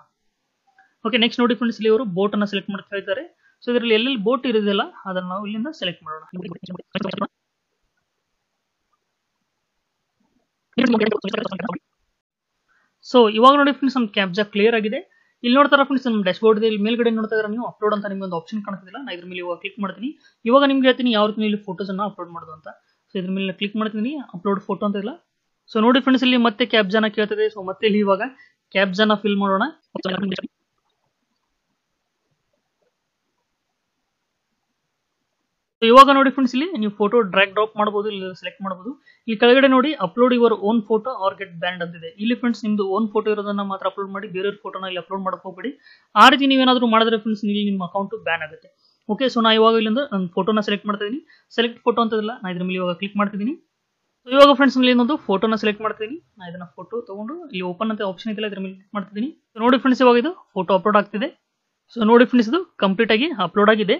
ಓಕೆ ನೆಕ್ಸ್ಟ್ ನೋಡಿ ಫ್ರೆಂಡ್ಸ್ ಇಲ್ಲಿ ಅವರು ಬೋಟ್ ಅನ್ನ ಸೆಲೆಕ್ಟ್ ಮಾಡ್ತಾ ಇದ್ದಾರೆ ಸೊ ಇದರಲ್ಲಿ ಎಲ್ಲೆಲ್ಲಿ ಬೋಟ್ ಇರೋದಿಲ್ಲ ಅದನ್ನ ನಾವು ಇಲ್ಲಿಂದ ಸೆಲೆಕ್ಟ್ ಮಾಡೋಣ ಸೊ ಇವಾಗ ನೋಡಿ ಫ್ರೆಂಡ್ಸ್ ನಮ್ಮ ಕ್ಯಾಬ್ಜಾ ಕ್ಲಿಯರ್ ಆಗಿದೆ ಇಲ್ಲಿ ನೋಡ್ತಾರ ಫ್ರೆಂಡ್ಸ್ ನಮ್ಮ ಡ್ಯಾಶ್ ಬೋರ್ಡ್ ಇಲ್ಲಿ ಮೇಲ್ಗಡೆ ನೋಡ್ತಾ ಇದ್ರೆ ನೀವು ಅಪ್ಲೋಡ್ ಅಂತ ನಿಮ್ಗೆ ಒಂದು ಆಪ್ಷನ್ ಕಾಣ್ತಿಲ್ಲ ನಾನು ಇದ್ರ ಮೇಲೆ ಇವಾಗ ಕ್ಲಿಕ್ ಮಾಡ್ತೀನಿ ಇವಾಗ ನಿಮ್ಗೆ ಹೇಳ್ತೀನಿ ಯಾವ ರೀತಿ ಇಲ್ಲಿ ಫೋಟೋಸ್ ಅನ್ನ ಅಪ್ಲೋಡ್ ಮಾಡೋದು ಅಂತ ಸೊ ಇದ್ರ ಮೇಲೆ ಕ್ಲಿಕ್ ಮಾಡ್ತೀನಿ ಅಪ್ಲೋಡ್ ಫೋಟೋ ಅಂತ ಇಲ್ಲ ಸೊ ನೋಡಿ ಫ್ರೆಂಡ್ಸ್ ಇಲ್ಲಿ ಮತ್ತೆ ಕ್ಯಾಬ್ಜಾನ ಕೇಳ್ತದೆ ಸೊ ಮತ್ತೆ ಇಲ್ಲಿ ಇವಾಗ ಕ್ಯಾಬ್ಜಾನ ಫಿಲ್ ಮಾಡೋಣ ಇವಾಗ ನೋಡಿ ಫ್ರೆಂಡ್ಸ್ ಇಲ್ಲಿ ನೀವು ಫೋಟೋ ಡ್ರ್ಯಾಗ್ ಡ್ರಾಪ್ ಮಾಡಬಹುದು ಇಲ್ಲಿ ಸೆಲೆಕ್ಟ್ ಮಾಡಬಹುದು ಈ ಕೆಳಗಡೆ ನೋಡಿ upload your own photo or get banned ಅಂತಿದೆ ಇಲ್ಲಿ ಫ್ರೆಂಡ್ಸ್ ನಿಮ್ದು ಓನ್ ಫೋಟೋ ಇರೋದನ್ನ ಮಾತ್ರ ಅಪ್ಲೋಡ್ ಮಾಡಿ ಬೇರೆಯವ್ರ ಫೋಟೋನ ಇಲ್ಲಿ ಅಪ್ಲೋಡ್ ಮಾಡಕ್ ಹೋಗ್ಬೇಡಿ ಆ ರೀತಿ ನೀವೇನಾದ್ರೂ ಮಾಡಿದ್ರೆ ಫ್ರೆಂಡ್ಸ್ ಇಲ್ಲಿ ನಿಮ್ಮ ಅಕೌಂಟ್ ಬ್ಯಾನ್ ಆಗುತ್ತೆ ಓಕೆ ಸೊ ನಾ ಇವಾಗ ಇಲ್ಲಿಂದ ನನ್ನ ಫೋಟೋನ ಸೆಲೆಕ್ಟ್ ಮಾಡ್ತಾ ಇದೀನಿ ಸೆಲೆಕ್ಟ್ ಫೋಟೋ ಅಂತದಿಲ್ಲ ನಾ ಇದ್ರ ಮೇಲೆ ಇವಾಗ ಕ್ಲಿಕ್ ಮಾಡ್ತಿದ್ದೀನಿ ಸೊ ಇವಾಗ ಫ್ರೆಂಡ್ಸ್ ಇಲ್ಲಿ ಇನ್ನೊಂದು ಫೋಟೋನ ಸೆಲೆಕ್ಟ್ ಮಾಡ್ತೀನಿ ನಾ ಇದನ್ನ ಫೋಟೋ ತಗೊಂಡು ಇಲ್ಲಿ ಓಪನ್ ಅಂತ ಆಪ್ಷನ್ ಇದೆಯಲ್ಲ ಇದ್ರ ಮೇಲೆ ಕ್ಲಿಕ್ ಮಾಡ್ತಿದ್ದೀನಿ ನೋಡಿ ಫ್ರೆಂಡ್ಸ್ ಇವಾಗ ಇದು ಫೋಟೋ ಅಪ್ಲೋಡ್ ಆಗ್ತಿದೆ ಸೊ ನೋಡಿ ಫ್ರೆಂಡ್ಸ್ ಇದು ಕಂಪ್ಲೀಟ್ ಆಗಿ ಅಪ್ಲೋಡ್ ಆಗಿದೆ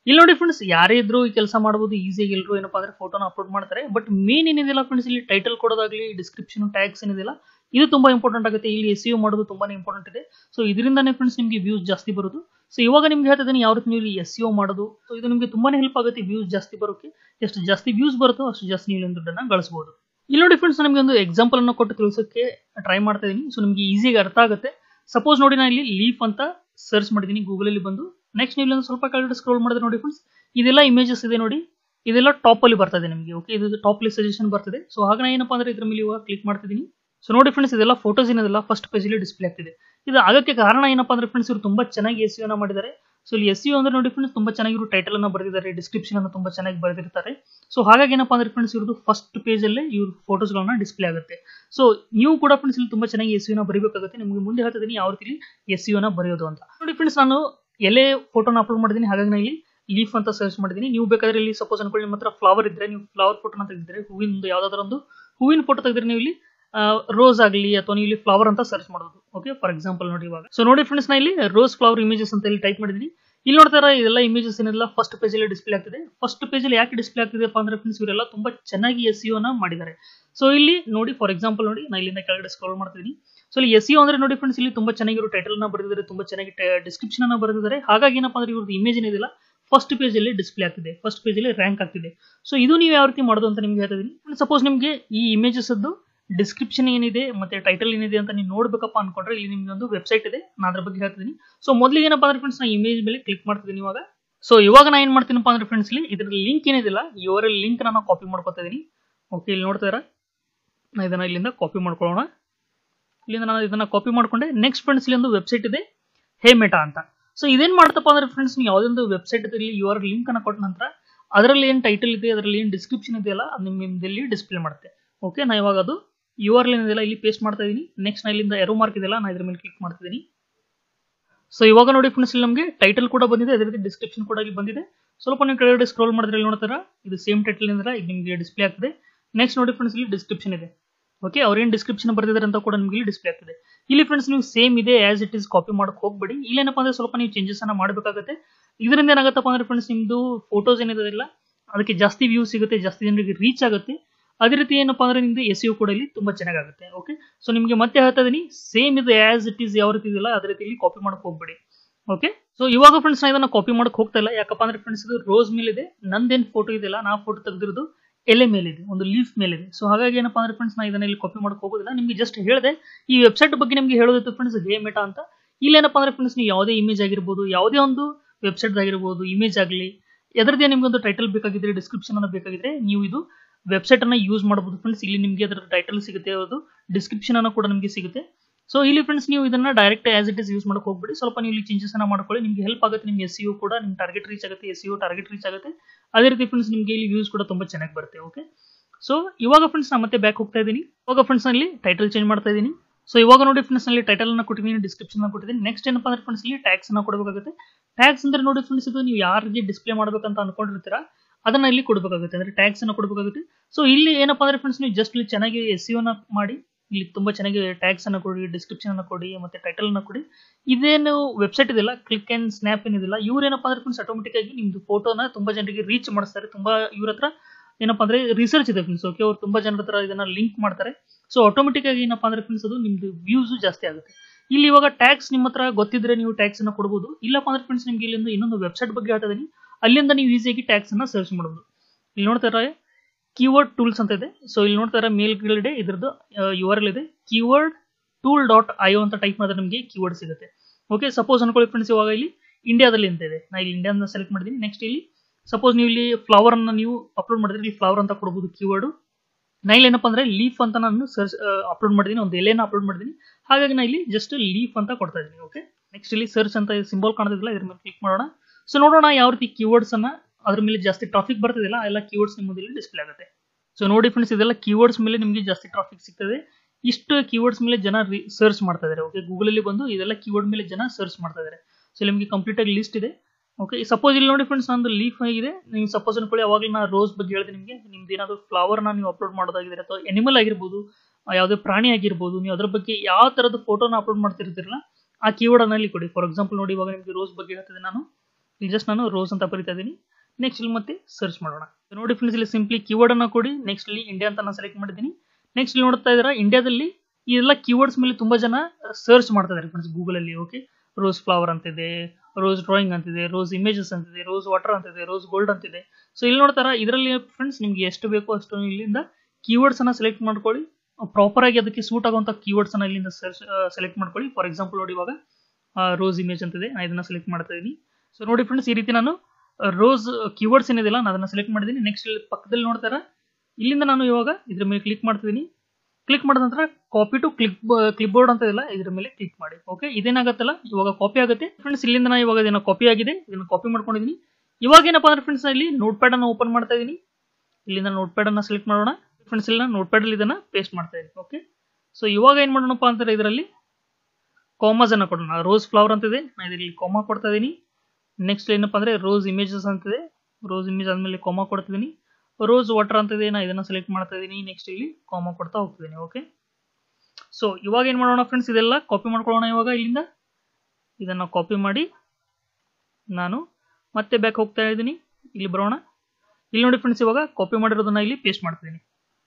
ಇಲ್ಲಿ ನೋಡಿ ಫ್ರೆಂಡ್ಸ್ ಯಾರೇ ಇದ್ರು ಈ ಕೆಲಸ ಮಾಡಬಹುದು ಈಸಿಯಾಗಿ ಎಲ್ಲರೂ ಏನಪ್ಪಾ ಅಂದ್ರೆ ಫೋಟೋನ ಅಪ್ಲೋಡ್ ಮಾಡ್ತಾರೆ ಬಟ್ ಮೇನ್ ಏನಿದೆಯಲ್ಲ ಫ್ರೆಂಡ್ಸ್ ಇಲ್ಲಿ ಟೈಟಲ್ ಕೊಡೋದಾಗ್ಲಿ ಡಿಸ್ಕ್ರಿಪ್ಷನ್ ಟ್ಯಾಗ್ಸ್ ಏನಿದೆಯಲ್ಲ ಇದು ತುಂಬಾ ಇಂಪಾರ್ಟೆಂಟ್ ಆಗುತ್ತೆ ಇಲ್ಲಿ ಎಸ್ ಮಾಡೋದು ತುಂಬಾನೇ ಇಂಪಾರ್ಟೆಂಟ್ ಇದೆ ಸೊ ಇದರಿಂದಾನೇ ಫ್ರೆಂಡ್ಸ್ ನಿಮಗೆ ವ್ಯೂಸ್ ಜಾಸ್ತಿ ಬರೋದು ಸೊ ಇವಾಗ ನಿಮ್ಗೆ ಹೇಳ್ತಿದ್ದೀನಿ ಯಾವ ರೀತಿ ನೀವು ಇಲ್ಲಿ ಎಸ್ ಮಾಡೋದು ಸೊ ಇದು ನಿಮಗೆ ತುಂಬಾನೇ ಹೆಲ್ಪ್ ಆಗುತ್ತೆ ವ್ಯೂಸ್ ಜಾಸ್ತಿ ಬರೋಕೆ ಎಷ್ಟು ಜಾಸ್ತಿ ವ್ಯೂಸ್ ಬರುತ್ತೋ ಅಷ್ಟು ಜಾಸ್ತಿ ನೀವು ಇಲ್ಲಿಂದ ದುಡ್ಡನ್ನ ಗಳಿಸಬಹುದು ಇಲ್ಲಿ ನೋಡಿ ಫ್ರೆಂಡ್ಸ್ ನಮಗೆ ಒಂದು ಎಕ್ಸಾಂಪಲ್ ಅನ್ನು ಕೊಟ್ಟು ತಿಳಿಸೋಕೆ ಟ್ರೈ ಮಾಡ್ತಾ ಇದೀನಿ ಸೊ ನಿಮಗೆ ಈಸಿಯಾಗಿ ಅರ್ಥ ಆಗುತ್ತೆ ಸಪೋಸ್ ನೋಡಿ ನಾನು ಇಲ್ಲಿ ಲೀಫ್ ಅಂತ ಸರ್ಚ್ ಮಾಡಿದ್ದೀನಿ ಗೂಗಲ್ ಅಲ್ಲಿ ಬಂದು ನೆಕ್ಸ್ಟ್ ನೀವು ಇಲ್ಲೊಂದು ಸ್ವಲ್ಪ ಕೆಳಗಡೆ ಸ್ಕ್ರೋಲ್ ಮಾಡಿದ್ರೆ ನೋಡಿ ಫ್ರೆಂಡ್ಸ್ ಇದೆಲ್ಲ ಇಮೇಜಸ್ ಇದೆ ನೋಡಿ ಇದೆಲ್ಲ ಟಾಪ್ ಅಲ್ಲಿ ಬರ್ತದೆ ನಿಮಗೆ ಓಕೆ ಇದು ಟಾಪ್ ಅಲ್ಲಿ ಸಜೆಷನ್ ಬರ್ತದೆ ಸೊ ಹಾಗೆ ನಾನು ಏನಪ್ಪಾ ಅಂದ್ರೆ ಇದ್ರ ಮೇಲೆ ಇವಾಗ ಕ್ಲಿಕ್ ಮಾಡ್ತಿದ್ದೀನಿ ಸೊ ನೋಡಿ ಫ್ರೆಂಡ್ಸ್ ಇದೆಲ್ಲ ಫೋಟೋಸ್ ಏನಿದೆಲ್ಲ ಫಸ್ಟ್ ಪೇಜ್ ಅಲ್ಲಿ ಡಿಸ್ಪ್ಲೇ ಆಗ್ತಿದೆ ಇದು ಆಗಕ್ಕೆ ಕಾರಣ ಏನಪ್ಪಾ ಅಂದ್ರೆ ಫ್ರೆಂಡ್ಸ್ ಇವರು ತುಂಬಾ ಚೆನ್ನಾಗಿ ಎಸ್ ಮಾಡಿದ್ದಾರೆ ಸೊ ಇಲ್ಲಿ ಎಸ್ ಅಂದ್ರೆ ನೋಡಿ ಫ್ರೆಂಡ್ಸ್ ತುಂಬಾ ಚೆನ್ನಾಗಿರೋ ಟೈಟಲ್ ಅನ್ನ ಬರೆದಿದ್ದಾರೆ ಡಿಸ್ಕ್ರಿಪ್ಷನ್ ಅನ್ನು ತುಂಬಾ ಚೆನ್ನಾಗಿ ಬರೆದಿರ್ತಾರೆ ಸೊ ಹಾಗಾಗಿ ಏನಪ್ಪಾ ಅಂದ್ರೆ ಫ್ರೆಂಡ್ಸ್ ಇವ್ರದ್ದು ಫಸ್ಟ್ ಪೇಜ್ ಅಲ್ಲೇ ಇವ್ರ ಫೋಟೋಸ್ ಗಳನ್ನ ಡಿಸ್ಪ್ಲೇ ಆಗುತ್ತೆ ಸೊ ನೀವು ಕೂಡ ಫ್ರೆಂಡ್ಸ್ ಇಲ್ಲಿ ತುಂಬಾ ಚೆನ್ನಾಗಿ ಎಸ್ ನ ಬರೀಬೇಕಾಗುತ್ತೆ ನಿಮಗೆ ಮುಂದೆ ಹೇಳ್ತಿದ್ದೀನಿ ಯಾವ ರೀತಿ ಎಸ್ ನ ಬರೆಯೋದು ಅಂತ ನೋಡಿ ಫ್ರೆಂಡ್ಸ್ ನಾನು ಎಲೆ ಫೋಟೋನ ಅಪ್ಲೋಡ್ ಮಾಡಿದ್ದೀನಿ ಹಾಗಾಗಿ ನಾನು ಇಲ್ಲಿ ಲೀಫ್ ಅಂತ ಸರ್ಚ್ ಮಾಡಿದ್ದೀನಿ ನೀವು ಬೇಕಾದ್ರೆ ಇಲ್ಲಿ ಸಪೋಸ್ ಅನ್ಕೊಳ್ಳಿ ನಿಮ್ಮ ಹತ್ರ ಫ್ಲವರ್ ಇದ್ರೆ ನೀವು ಫ್ಲವರ್ ಫೋಟೋನ ತೆಗೆದಿದ್ರೆ ಹೂವಿನ ಯಾವ್ದಾದ್ರು ಒಂದು ಹೂವಿನ ಫೋಟೋ ತೆಗೆದ್ರೆ ನೀವು ಇಲ್ಲಿ ರೋಸ್ ಆಗಲಿ ಅಥವಾ ನೀವು ಇಲ್ಲಿ ಫ್ಲವರ್ ಅಂತ ಸರ್ಚ್ ಮಾಡೋದು ಓಕೆ ಫಾರ್ ಎಕ್ಸಾಂಪಲ್ ನೋಡಿ ಇವಾಗ ಸೊ ನೋಡಿ ಫ್ರೆಂಡ್ಸ್ ನಾ ಇಲ್ಲಿ ರೋಸ್ ಫ್ಲವರ್ ಇಮೇಜಸ್ ಅಂತ ಇಲ್ಲಿ ಟೈಪ್ ಮಾಡಿದ್ದೀನಿ ಇಲ್ಲಿ ನೋಡ್ತಾರ ಇದೆಲ್ಲ ಇಮೇಜಸ್ ಏನಿಲ್ಲ ಫಸ್ಟ್ ಪೇಜ್ ಅಲ್ಲಿ ಡಿಸ್ಪ್ಲೇ ಆಗ್ತಿದೆ ಫಸ್ಟ್ ಪೇಜ್ ಅಲ್ಲಿ ಯಾಕೆ ಡಿಸ್ಪ್ಲೇ ಆಗ್ತಿದೆಪ್ಪ ಅಂದ್ರೆ ಫ್ರೆಂಡ್ಸ್ ಇವರೆಲ್ಲ ತುಂಬಾ ಚೆನ್ನಾಗಿ ಎಸ್ ನ ಮಾಡಿದ್ದಾರೆ ಸೊ ಇಲ್ಲಿ ನೋಡಿ ಫಾರ್ ಎಕ್ಸಾಂಪಲ್ ನೋಡಿ ನಾ ಇಲ್ಲಿಂದ ಕೆಳಗಡೆ ಸ್ಕ್ರೋಲ್ ಮಾಡ್ತಿದ್ದೀನಿ ಸೊ ಇಲ್ಲಿ ಎಸ್ ಅಂದ್ರೆ ನೋಡಿ ಫ್ರೆಂಡ್ಸ್ ಇಲ್ಲಿ ತುಂಬಾ ಚೆನ್ನಾಗಿರೋ ಟೈಟಲ್ ನ ಬರೆದಿದ್ದಾರೆ ತುಂಬಾ ಚೆನ್ನಾಗಿ ಡಿಸ್ಕ್ರಿಪ್ಷನ್ ಅನ್ನ ಬರೆದಿದ್ದಾರೆ ಹಾಗಾಗಿ ಏನಪ್ಪಾ ಅಂದ್ರೆ ಇವ್ರದ್ದು ಇಮೇಜ್ ಏನಿದಿಲ್ಲ ಫಸ್ಟ್ ಪೇಜ್ ಅಲ್ಲಿ ಡಿಸ್ಪ್ಲೇ ಆಗ್ತಿದೆ ಫಸ್ಟ್ ಪೇಜ್ ಅಲ್ಲಿ ರ್ಯಾಂಕ್ ಆಗ್ತಿದೆ ಸೊ ಇದು ನೀವು ಯಾವ ರೀತಿ ಮಾಡೋದು ಅಂತ ನಿಮ್ಗೆ ಹೇಳ್ತಾ ಇದೀನಿ ಸಪೋಸ್ ನಿಮಗೆ ಈ ಇಮೇಜಸ್ ಅದ್ದು ಡಿಸ್ಕ್ರಿಪ್ಷನ್ ಏನಿದೆ ಮತ್ತೆ ಟೈಟಲ್ ಏನಿದೆ ಅಂತ ನೀವು ನೋಡ್ಬೇಕಪ್ಪ ಅನ್ಕೊಂಡ್ರೆ ಇಲ್ಲಿ ನಿಮ್ಗೆ ಒಂದು ವೆಬ್ಸೈಟ್ ಇದೆ ನಾನು ಅದ್ರ ಬಗ್ಗೆ ಹೇಳ್ತಿದ್ದೀನಿ ಸೊ ಮೊದಲಿಗೆ ಏನಪ್ಪಾ ಅಂದ್ರೆ ಫ್ರೆಂಡ್ಸ್ ನಾನು ಇಮೇಜ್ ಮೇಲೆ ಕ್ಲಿಕ್ ಮಾಡ್ತಿದ್ದೀನಿ ಇವಾಗ ಸೊ ಇವಾಗ ನಾನು ಏನ್ ಮಾಡ್ತೀನಪ್ಪ ಅಂದ್ರೆ ಫ್ರೆಂಡ್ಸ್ ಇಲ್ಲಿ ಇದ್ರ ಲಿಂಕ್ ಏನಿದಿಲ್ಲ ಇವರ ಲಿಂಕ್ ನಾನು ಕಾಪಿ ಮಾಡ್ಕೊತಾ ಇದೀನಿ ಓಕೆ ಇಲ್ಲಿ ನೋಡ್ತಾ ಇದ್ದೀರಾ ನಾನು ಇದನ್ನ ಇಲ್ಲಿಂದ ಕಾಪಿ ಮಾಡ್ಕೊಳ್ಳೋಣ ಇಲ್ಲಿಂದ ನಾನು ಇದನ್ನ ಕಾಪಿ ಮಾಡ್ಕೊಂಡೆ ನೆಕ್ಸ್ಟ್ ಫ್ರೆಂಡ್ಸ್ ಇಲ್ಲಿ ಒಂದು ವೆಬ್ಸೈಟ್ ಇದೆ ಹೇ ಮೆಟಾ ಅಂತ ಸೊ ಇದೇನ್ ಮಾಡ್ತಪ್ಪ ಅಂದ್ರೆ ಫ್ರೆಂಡ್ಸ್ ನೀವು ಯಾವುದೊಂದು ವೆಬ್ಸೈಟ್ ಇಲ್ಲಿ ಯು ಆರ್ ಲಿಂಕ್ ಅನ್ನ ಕೊಟ್ಟ ನಂತರ ಅದರಲ್ಲಿ ಏನು ಟೈಟಲ್ ಇದೆ ಅದರಲ್ಲಿ ಏನು ಡಿಸ್ಕ್ರಿಪ್ಷನ್ ಇದೆಯಲ್ಲ ಅದು ನಿಮ್ಮಲ್ಲಿ ಡಿಸ್ಪ್ಲೇ ಮಾಡುತ್ತೆ ಓಕೆ ನಾ ಇವಾಗ ಅದು ಯು ಆರ್ ಏನಿದೆಲ್ಲ ಇಲ್ಲಿ ಪೇಸ್ಟ್ ಮಾಡ್ತಾ ಇದೀನಿ ನೆಕ್ಸ್ಟ್ ನಾ ಇಲ್ಲಿಂದ ಎರೋ ಮಾರ್ಕ್ ಇದೆಯಲ್ಲ ನಾ ಇದ್ರ ಮೇಲೆ ಕ್ಲಿಕ್ ಮಾಡ್ತಿದ್ದೀನಿ ಸೊ ಇವಾಗ ನೋಡಿ ಫ್ರೆಂಡ್ಸ್ ಇಲ್ಲಿ ನಮಗೆ ಟೈಟಲ್ ಕೂಡ ಬಂದಿದೆ ಅದೇ ರೀತಿ ಡಿಸ್ಕ್ರಿಪ್ಷನ್ ಕೂಡ ಇಲ್ಲಿ ಬಂದಿದೆ ಸ್ವಲ್ಪ ನೀವು ಕೆಳಗಡೆ ಸ್ಕ್ರೋಲ್ ಮಾಡಿದ್ರೆ ಇಲ್ಲಿ ನೋಡ್ತಾರ ಇದು ಸೇಮ್ ಟೈಟಲ್ ಇಂದ ಇದು ನಿಮಗೆ ಡಿಸ್ಪ್ಲೇ ಆಗ್ತದೆ ನೆಕ್ಸ್ಟ್ ನೋಡಿ ಫ್ರೆಂಡ್ಸ್ ಇಲ್ಲಿ ಡಿಸ್ಕ್ರಿಪ್ಷನ್ ಇದೆ ಓಕೆ ಅವ್ರೇನು ಡಿಸ್ಕ್ರಿಪ್ಷನ್ ಬರ್ದಿದ್ದಾರೆ ಅಂತ ಕೂಡ ನಿಮಗೆ ಇಲ್ಲಿ ಡಿಸ್ಪ್ಲೇ ಆಗ್ತದೆ ಇಲ್ಲಿ ಫ್ರೆಂಡ್ಸ್ ನೀವು ಸೇಮ್ ಇದೆ ಆಸ್ ಇಟ್ ಇಸ್ ಕಾಪಿ ಮಾಡಕ್ಕೆ ಹೋಗ್ಬೇಡಿ ಇಲ್ಲೇನಪ್ಪ ಅಂದ್ರೆ ಸ್ವಲ್ಪ ನೀವು ಚೇಂಜಸ್ ಅನ್ನ ಮಾಡಬೇಕಾಗುತ್ತೆ ಇದರಿಂದ ಏನಾಗುತ್ತಪ್ಪ ಅಂದ್ರೆ ಫ್ರೆಂಡ್ಸ್ ನಿಮ್ದು ಫೋಟೋಸ್ ಏನಿದೆ ಅದಕ್ಕೆ ಜಾಸ್ತಿ ವ್ಯೂ ಸಿಗುತ್ತೆ ಜಾಸ್ತಿ ಜನರಿಗೆ ರೀಚ್ ಆಗುತ್ತೆ ಅದೇ ರೀತಿ ಏನಪ್ಪಾ ಅಂದ್ರೆ ನಿಮ್ದು ಎಸ್ ಕೂಡ ಇಲ್ಲಿ ತುಂಬಾ ಚೆನ್ನಾಗುತ್ತೆ ಓಕೆ ಸೊ ನಿಮಗೆ ಮತ್ತೆ ಹೇಳ್ತಾ ಇದೀನಿ ಸೇಮ್ ಇದು ಆಸ್ ಇಟ್ ಇಸ್ ಯಾವ ರೀತಿ ಇದೆಯಲ್ಲ ಅದೇ ರೀತಿ ಇಲ್ಲಿ ಕಾಪಿ ಮಾಡಕ್ ಹೋಗ್ಬೇಡಿ ಓಕೆ ಸೊ ಇವಾಗ ಫ್ರೆಂಡ್ಸ್ ನಾ ಇದನ್ನ ಕಾಪಿ ಮಾಡಕ್ ಹೋಗ್ತಾ ಇಲ್ಲ ಯಾಕಪ್ಪ ಅಂದ್ರೆ ಫ್ರೆಂಡ್ಸ್ ಇದು ರೋಸ್ ಮೇಲೆ ಇದೆ ನಂದೇನ್ ಫೋಟೋ ಇದೆಯಲ್ಲ ನಾ ಫೋಟೋ ತೆಗೆದಿರೋದು ಎಲೆ ಮೇಲಿದೆ ಒಂದು ಲೀಫ್ ಮೇಲಿದೆ ಸೊ ಹಾಗಾಗಿ ಏನಪ್ಪಾ ಅಂದ್ರೆ ಫ್ರೆಂಡ್ಸ್ ನಾ ಇದನ್ನ ಇಲ್ಲಿ ಕಾಪಿ ಮಾಡಕ್ ಹೋಗೋದಿಲ್ಲ ನಿಮ್ಗೆ ಜಸ್ಟ್ ಹೇಳಿದೆ ಈ ವೆಬ್ಸೈಟ್ ಬಗ್ಗೆ ನಿಮ್ಗೆ ಹೇಳೋದಿತ್ತು ಫ್ರೆಂಡ್ಸ್ ಗೇ ಮೆಟಾ ಅಂತ ಇಲ್ಲೇನಪ್ಪ ಅಂದ್ರೆ ಫ್ರೆಂಡ್ಸ್ ನೀವು ಯಾವುದೇ ಇಮೇಜ್ ಆಗಿರ್ಬೋದು ಯಾವುದೇ ಒಂದು ವೆಬ್ಸೈಟ್ ಆಗಿರ್ಬೋದು ಇಮೇಜ್ ಆಗಲಿ ಎದರದೇ ನಿಮ್ಗೆ ಒಂದು ಟೈಟಲ್ ಬೇಕಾಗಿದ್ರೆ ಡಿಸ್ಕ್ರಿಪ್ಷನ್ ಅನ್ನ ಬೇಕಾಗಿದ್ರೆ ನೀವು ಇದು ವೆಬ್ಸೈಟ್ ಅನ್ನ ಯೂಸ್ ಮಾಡಬಹುದು ಫ್ರೆಂಡ್ಸ್ ಇಲ್ಲಿ ನಿಮಗೆ ಅದರ ಟೈಟಲ್ ಸಿಗುತ್ತೆ ಅದು ಡಿಸ್ಕ್ರಿಪ್ಷನ್ ಅನ್ನ ಕೂಡ ನಿಮಗೆ ಸಿಗುತ್ತೆ ಸೊ ಇಲ್ಲಿ ಫ್ರೆಂಡ್ಸ್ ನೀವು ಇದನ್ನ direct as it is use ಮಾಡಕ್ ಹೋಗ್ಬಿಡಿ ಸ್ವಲ್ಪ ನೀವು ಇಲ್ಲಿ ಚೇಂಜಸ್ ಅನ್ನ ಮಾಡ್ಕೊಳ್ಳಿ ನಿಮಗೆ ಹೆಲ್ಪ್ ಆಗುತ್ತೆ ನಿಮ್ಗೆ ಎಸ್ ಯು ಕೂಡ ನಿಮ್ ಟಾರ್ಗೆಟ್ ರೀಚ್ ಆಗುತ್ತೆ ಎಸ್ ಯು ಟಾರ್ಗೆಟ್ ರೀಚ್ ಆಗುತ್ತೆ ಅದೇ ರೀತಿ ಫ್ರೆಂಡ್ಸ್ ನಿಮಗೆ ಇಲ್ಲಿ ವ್ಯೂಸ್ ಕೂಡ ತುಂಬಾ ಚೆನ್ನಾಗಿ ಬರುತ್ತೆ ಓಕೆ ಸೊ ಇವಾಗ ಫ್ರೆಂಡ್ಸ್ ನಾನು ಮತ್ತೆ ಬ್ಯಾಕ್ ಹೋಗ್ತಾ ಇದ್ದೀನಿ ಇವಾಗ ಫ್ರೆಂಡ್ಸ್ ನಲ್ಲಿ ಟೈಟಲ್ ಚೇಂಜ್ ಮಾಡ್ತಾ ಇದ್ದೀನಿ ಸೊ ಇವಾಗ ನೋಡಿ ಫ್ರೆಂಡ್ಸ್ ನಲ್ಲಿ ಟೈಟಲ್ ಅನ್ನ ಕೊಟ್ಟಿದ್ದೀನಿ ಡಿಸ್ಕ್ರಿಪ್ಷನ್ ಅನ್ನ ಕೊಟ್ಟಿದ್ದೀನಿ ನೆಕ್ಸ್ಟ್ ಏನಪ್ಪಾ ಅಂದ್ರೆ ಫ್ರೆಂಡ್ಸ್ ಇಲ್ಲಿ ಟ್ಯಾಕ್ಸ್ ಅನ್ನ ಕೊಡಬೇಕಾಗುತ್ತೆ ಟ್ಯಾಕ್ಸ್ ಅಂದ್ರೆ ನೋಡಿ ಫ್ರೆಂಡ್ಸ್ ಇದು ನೀವು ಯಾರಿಗೆ ಡಿಸ್ಪ್ಲೇ ಮಾಡ್ಬೇಕಂತ ಅನ್ಕೊಂಡಿರ್ತೀರಾ ಅದನ್ನ ಇಲ್ಲಿ ಕೊಡಬೇಕಾಗುತ್ತೆ ಅಂದ್ರೆ ಟ್ಯಾಕ್ಸ್ ಅನ್ನ ಕೊಡಬೇಕಾಗುತ್ತೆ ಸೊ ಇಲ್ಲಿ ಏನಪ್ಪಾ ಅಂದ್ರೆ ಫ್ರೆಂಡ್ಸ್ ನೀವು ಜಸ್ಟ್ ಇಲ್ಲಿ ಚೆನ್ನಾಗಿ ಎಸ್ ನ ಮಾಡಿ ಇಲ್ಲಿ ತುಂಬಾ ಚೆನ್ನಾಗಿ ಟ್ಯಾಕ್ಸ್ ಅನ್ನ ಕೊಡಿ ಡಿಸ್ಕ್ರಿಪ್ಷನ್ ಅನ್ನ ಕೊಡಿ ಮತ್ತೆ ಟೈಟಲ್ ಅನ್ನ ಕೊಡಿ ಇದೇನು ವೆಬ್ಸೈಟ್ ಇದೆಲ್ಲ ಕ್ಲಿಕ್ ಅಂಡ್ ಸ್ನ್ಯಾಪ್ ಏನಿದಿಲ್ಲ ಇವ್ರು ಏನಪ್ಪಾ ಅಂದ್ರೆ ಫ್ರೆಂಡ್ಸ್ ಆಟೋಮೆಟಿಕ್ ಆಗಿ ನಿಮ್ದು ಫೋಟೋನ ತುಂಬಾ ಜನರಿಗೆ ರೀಚ್ ಮಾಡಿಸ್ತಾರೆ ತುಂಬಾ ಇವ್ರ ಹತ್ರ ಏನಪ್ಪಾ ಅಂದ್ರೆ ರಿಸರ್ಚ್ ಇದೆ ಫ್ರೆಂಡ್ಸ್ ಓಕೆ ಅವ್ರು ತುಂಬಾ ಜನರ ಹತ್ರ ಇದನ್ನ ಲಿಂಕ್ ಮಾಡ್ತಾರೆ ಸೊ ಆಟೋಮೆಟಿಕ್ ಆಗಿ ಏನಪ್ಪಾ ಅಂದ್ರೆ ಫ್ರೆಂಡ್ಸ್ ಅದು ನಿಮ್ದು ವ್ಯೂಸ್ ಜಾಸ್ತಿ ಆಗುತ್ತೆ ಇಲ್ಲಿ ಇವಾಗ ಟ್ಯಾಕ್ಸ್ ನಿಮ್ಮ ಹತ್ರ ಗೊತ್ತಿದ್ರೆ ನೀವು ಟ್ಯಾಕ್ಸ್ ಅನ್ನ ಕೊಡಬಹುದು ಇಲ್ಲಪ್ಪ ಅಂದ್ರೆ ಫ್ರೆಂಡ್ಸ್ ನಿಮ್ಗೆ ಇಲ್ಲಿಂದ ಇನ್ನೊಂದು ವೆಬ್ಸೈಟ್ ಬಗ್ಗೆ ಹೇಳ್ತಾ ಇದೀನಿ ಅಲ್ಲಿಂದ ನೀವು ಈಸಿಯಾಗಿ ಟ್ಯಾಕ್ಸ್ ಅನ್ನ ಸರ್ಚ್ ಮಾಡಬಹುದು ಇಲ್ಲಿ ನೋಡ್ತಾ ಕೀವರ್ಡ್ ಟೂಲ್ಸ್ ಅಂತ ಇದೆ ಸೊ ಇಲ್ಲಿ ನೋಡ್ತಾ ಇರೋ ಮೇಲ್ಗಡೆ ಇದ್ರದ್ದು ಯು ಆರ್ ಎಲ್ ಇದೆ ಕೀವರ್ಡ್ ಟೂಲ್ ಡಾಟ್ ಐಒ ಅಂತ ಟೈಪ್ ಮಾಡಿದ್ರೆ ನಿಮಗೆ ಕೀವರ್ಡ್ ಸಿಗುತ್ತೆ ಓಕೆ ಸಪೋಸ್ ಅನ್ಕೊಳ್ಳಿ ಫ್ರೆಂಡ್ಸ್ ಇವಾಗ ಇಲ್ಲಿ ಇಂಡಿಯಾದಲ್ಲಿ ಅಂತ ಇದೆ ನಾ ಇಲ್ಲಿ ಇಂಡಿಯಾನ ಸೆಲೆಕ್ಟ್ ಮಾಡಿದ್ದೀನಿ ನೆಕ್ಸ್ಟ್ ಇಲ್ಲಿ ಸಪೋಸ್ ನೀವು ಇಲ್ಲಿ ಫ್ಲವರ್ ಅನ್ನ ನೀವು ಅಪ್ಲೋಡ್ ಮಾಡಿದ್ರೆ ಇಲ್ಲಿ ಫ್ಲವರ್ ಅಂತ ಕೊಡಬಹುದು ಕೀವರ್ಡ್ ನಾ ಇಲ್ಲಿ ಏನಪ್ಪ ಅಂದ್ರೆ ಲೀಫ್ ಅಂತ ನಾನು ಸರ್ಚ್ ಅಪ್ಲೋಡ್ ಮಾಡಿದ್ದೀನಿ ಒಂದು ಎಲೆನ ಅಪ್ಲೋಡ್ ಮಾಡಿದ್ದೀನಿ ಹಾಗಾಗಿ ನಾ ಇಲ್ಲಿ ಜಸ್ಟ್ ಲೀಫ್ ಅಂತ ಕೊಡ್ತಾ ಇದ್ದೀನಿ ಓಕೆ ನೆಕ್ಸ್ಟ್ ಇಲ್ಲಿ ಸರ್ಚ್ ಅಂತ ಸಿಂಬಲ್ ಕಾಣ್ತಿದಿಲ್ಲ ಇದ್ರ ಮೇಲೆ ಕ್ಲಿಕ್ ಮಾಡೋಣ ಸೊ ನೋಡೋಣ ಯಾವ ರೀತಿ ಕೀವರ್ಡ್ಸ್ ಅನ್ನ ಅದ್ರ ಮೇಲೆ ಜಾಸ್ತಿ ಟ್ರಾಫಿಕ್ ಬರ್ತಿದಿಲ್ಲ ಎಲ್ಲ ಕೀವರ್ಡ್ಸ್ ನಿಮ್ಮ ಇಲ್ಲಿ ಡಿಸ್ಪ್ಲೇ ಆಗುತ್ತೆ ಸೊ ನೋಡಿ ಫ್ರೆಂಡ್ಸ್ ಇದೆಲ್ಲ ಕೀವರ್ಡ್ಸ್ ಮೇಲೆ ನಿಮಗೆ ಜಾಸ್ತಿ ಟ್ರಾಫಿಕ್ ಸಿಗ್ತದೆ ಇಷ್ಟು ಕೀವರ್ಡ್ಸ್ ಮೇಲೆ ಜನ ಸರ್ಚ್ ಮಾಡ್ತಾ ಇದ್ದಾರೆ ಓಕೆ ಗೂಗಲ್ ಅಲ್ಲಿ ಬಂದು ಇದೆಲ್ಲ ಕೀವರ್ಡ್ ಮೇಲೆ ಜನ ಸರ್ಚ್ ಮಾಡ್ತಾ ಇದ್ದಾರೆ ಸೊ ನಿಮಗೆ ಕಂಪ್ಲೀಟ್ ಆಗಿ ಲಿಸ್ಟ್ ಇದೆ ಓಕೆ ಸಪೋಸ್ ಇಲ್ಲಿ ನೋಡಿ ಫ್ರೆಂಡ್ಸ್ ನಂದು ಲೀಫ್ ಆಗಿದೆ ನೀವು ಸಪೋಸ್ ಅನ್ಕೊಳ್ಳಿ ಅವಾಗಲೇ ನಾನು ರೋಸ್ ಬಗ್ಗೆ ಹೇಳಿದೆ ನಿಮಗೆ ನಿಮ್ದು ಏನಾದರೂ ಫ್ಲವರ್ನ ನೀವು ಅಪ್ಲೋಡ್ ಮಾಡೋದಾಗಿದ್ರೆ ಅಥವಾ ಎನಿಮಲ್ ಆಗಿರ್ಬೋದು ಯಾವುದೇ ಪ್ರಾಣಿ ಆಗಿರ್ಬೋದು ನೀವು ಅದ್ರ ಬಗ್ಗೆ ಯಾವ ಥರದ ಫೋಟೋನ ಅಪ್ಲೋಡ್ ಮಾಡ್ತಿರ್ತೀರಲ್ಲ ಆ ಕೀವರ್ಡ್ ಅನ್ನ ಇಲ್ಲಿ ಕೊಡಿ ಫಾರ್ ಎಕ್ಸಾಂಪಲ್ ನೋಡಿ ಇವಾಗ ನಿಮಗೆ ರೋಸ್ ಬಗ್ಗೆ ಹೇಳ್ತಿದ್ದೆ ನಾನು ಇಲ್ಲಿ ಜಸ್ಟ್ ನಾನು ರೋಸ್ ಅಂತ ಬರಿತಾ ಇದ್ದೀನಿ ನೆಕ್ಸ್ಟ್ ಇಲ್ಲಿ ಮತ್ತೆ ಸರ್ಚ್ ಮಾಡೋಣ ನೋಡಿ ಫ್ರೆಂಡ್ಸ್ ಇಲ್ಲಿ ಸಿಂಪ್ಲಿ ಕೀವರ್ಡ್ ಅನ್ನ ಕೊಡಿ ನೆಕ್ಸ್ಟ್ ಇಲ್ಲಿ ಇಂಡಿಯಾ ಅಂತ ನಾನು ಸೆಲೆಕ್ಟ್ ಮಾಡಿದ್ದೀನಿ ನೆಕ್ಸ್ಟ್ ಇಲ್ಲಿ ನೋಡ್ತಾ ಇದ್ದೀರಾ ಇಂಡಿಯಾದಲ್ಲಿ ಈ ಎಲ್ಲ ಕೀವರ್ಡ್ಸ್ ಮೇಲೆ ತುಂಬಾ ಜನ ಸರ್ಚ್ ಮಾಡ್ತಾ ಇದ್ದಾರೆ ಫ್ರೆಂಡ್ಸ್ ಗೂಗಲ್ ಅಲ್ಲಿ ಓಕೆ ರೋಸ್ ಫ್ಲವರ್ ಅಂತಿದೆ ರೋಸ್ ಡ್ರಾಯಿಂಗ್ ಅಂತಿದೆ ರೋಸ್ ಇಮೇಜಸ್ ಅಂತಿದೆ ರೋಸ್ ವಾಟರ್ ಅಂತಿದೆ ರೋಸ್ ಗೋಲ್ಡ್ ಅಂತಿದೆ ಸೊ ಇಲ್ಲಿ ನೋಡ್ತಾರ ಇದರಲ್ಲಿ ಫ್ರೆಂಡ್ಸ್ ನಿಮ್ಗೆ ಎಷ್ಟು ಬೇಕೋ ಅಷ್ಟು ಇಲ್ಲಿಂದ ಕೀವರ್ಡ್ಸ್ ಅನ್ನ ಸೆಲೆಕ್ಟ್ ಮಾಡ್ಕೊಳ್ಳಿ ಪ್ರಾಪರ್ ಆಗಿ ಅದಕ್ಕೆ ಸೂಟ್ ಆಗುವಂತ ಕೀವರ್ಡ್ಸ್ ಅನ್ನ ಇಲ್ಲಿಂದ ಸರ್ಚ್ ಸೆಲೆಕ್ಟ್ ಮಾಡ್ಕೊಳ್ಳಿ ಫಾರ್ ಎಕ್ಸಾಂಪಲ್ ನೋಡಿ ಇವಾಗ ರೋಸ್ ಇಮೇಜ್ ಅಂತಿದೆ ನಾನು ಇದನ್ನ ಸೆಲೆಕ್ಟ್ ಮಾಡ್ತಾ ಇದ್ದೀನಿ ಸೊ ನೋಡಿ ಫ್ರೆಂಡ್ಸ್ ಈ ರೀತಿ ನಾನು ರೋಸ್ ಕೀವರ್ಡ್ಸ್ ಏನಿದೆಲ್ಲ ನಾನು ಅದನ್ನ ಸೆಲೆಕ್ಟ್ ಮಾಡಿದ್ದೀನಿ ನೆಕ್ಸ್ಟ್ ಇಲ್ಲಿ ಪಕ್ಕದಲ್ಲಿ ನೋಡ್ತಾರ ಇಲ್ಲಿಂದ ನಾನು ಇವಾಗ ಇದ್ರ ಮೇಲೆ ಕ್ಲಿಕ್ ಮಾಡ್ತಿದ್ದೀನಿ ಕ್ಲಿಕ್ ಮಾಡಿದ ನಂತರ copy to click clipboard ಅಂತ ಇಲ್ಲ ಇದ್ರ ಮೇಲೆ ಕ್ಲಿಕ್ ಮಾಡಿ ಓಕೆ ಇದೇನಾಗತ್ತಲ್ಲ ಇವಾಗ ಕಾಪಿ ಆಗುತ್ತೆ ಫ್ರೆಂಡ್ಸ್ ಇಲ್ಲಿಂದ ನಾನು ಇವಾಗ ಇದನ್ನ ಕಾಪಿ ಆಗಿದೆ ಇದನ್ನ ಕಾಪಿ ಮಾಡ್ಕೊಂಡಿದ್ದೀನಿ ಇವಾಗ ಏನಪ್ಪಾ ಅಂದ್ರೆ ಫ್ರೆಂಡ್ಸ್ ಇಲ್ಲಿ ನೋಟ್ ಪ್ಯಾಡ್ ಅನ್ನು ಓಪನ್ ಮಾಡ್ತಾ ಇದ್ದೀನಿ ಇಲ್ಲಿಂದ ನೋಟ್ ಪ್ಯಾಡ್ ಅನ್ನ ಸೆಲೆಕ್ಟ್ ಮಾಡೋಣ ಫ್ರೆಂಡ್ಸ್ ಇಲ್ಲ ನೋಟ್ ಪ್ಯಾಡ್ ಅಲ್ಲಿ ಇದನ್ನ ಪೇಸ್ಟ್ ಮಾಡ್ತಾ ಇದ್ದೀನಿ ಓಕೆ ಸೊ ಇವಾಗ ಏನ್ ಮಾಡೋಣಪ್ಪ ಅಂತಾರೆ ಇದರಲ್ಲಿ ಕಾಮಸ್ ಅನ್ನ ಕೊಡೋಣ ರೋಸ್ ಫ್ಲವರ್ ಅಂತಿದೆ ನಾನು ಇದರಲ್ಲಿ ಕಾಮಾ ಕೊಡ್ತಾ ಇದ್ದೀನಿ ನೆಕ್ಸ್ಟ್ ಏನಪ್ಪಾ ಅಂದ್ರೆ ರೋಸ್ ಇಮೇಜಸ್ ಅಂತಿದೆ ರೋಸ್ ಇಮೇಜ್ ಆದ್ಮೇಲೆ ಕಾಮಾ ಕೊಡ್ತಿದ್ದೀನಿ ರೋಸ್ ವಾಟರ್ ಅಂತಿದೆ ನಾನು ಇದನ್ನ ಸೆಲೆಕ್ಟ್ ಮಾಡ್ತಾ ಇದ್ದೀನಿ ನೆಕ್ಸ್ಟ್ ಇಲ್ಲಿ ಕಾಮಾ ಕೊಡ್ತಾ ಹೋಗ್ತಿದ್ದೀನಿ ಓಕೆ ಸೊ ಇವಾಗ ಏನು ಮಾಡೋಣ ಫ್ರೆಂಡ್ಸ್ ಇದೆಲ್ಲ ಕಾಪಿ ಮಾಡ್ಕೊಳ್ಳೋಣ ಇವಾಗ ಇಲ್ಲಿಂದ ಇದನ್ನ ಕಾಪಿ ಮಾಡಿ ನಾನು ಮತ್ತೆ ಬ್ಯಾಕ್ ಹೋಗ್ತಾ ಇದ್ದೀನಿ ಇಲ್ಲಿ ಬರೋಣ ಇಲ್ಲಿ ನೋಡಿ ಫ್ರೆಂಡ್ಸ್ ಇವಾಗ ಕಾಪಿ ಮಾಡಿರೋದನ್ನ ಇಲ್ಲಿ ಪೇಸ್ಟ್ ಮಾಡ್ತಿದ್ದೀನಿ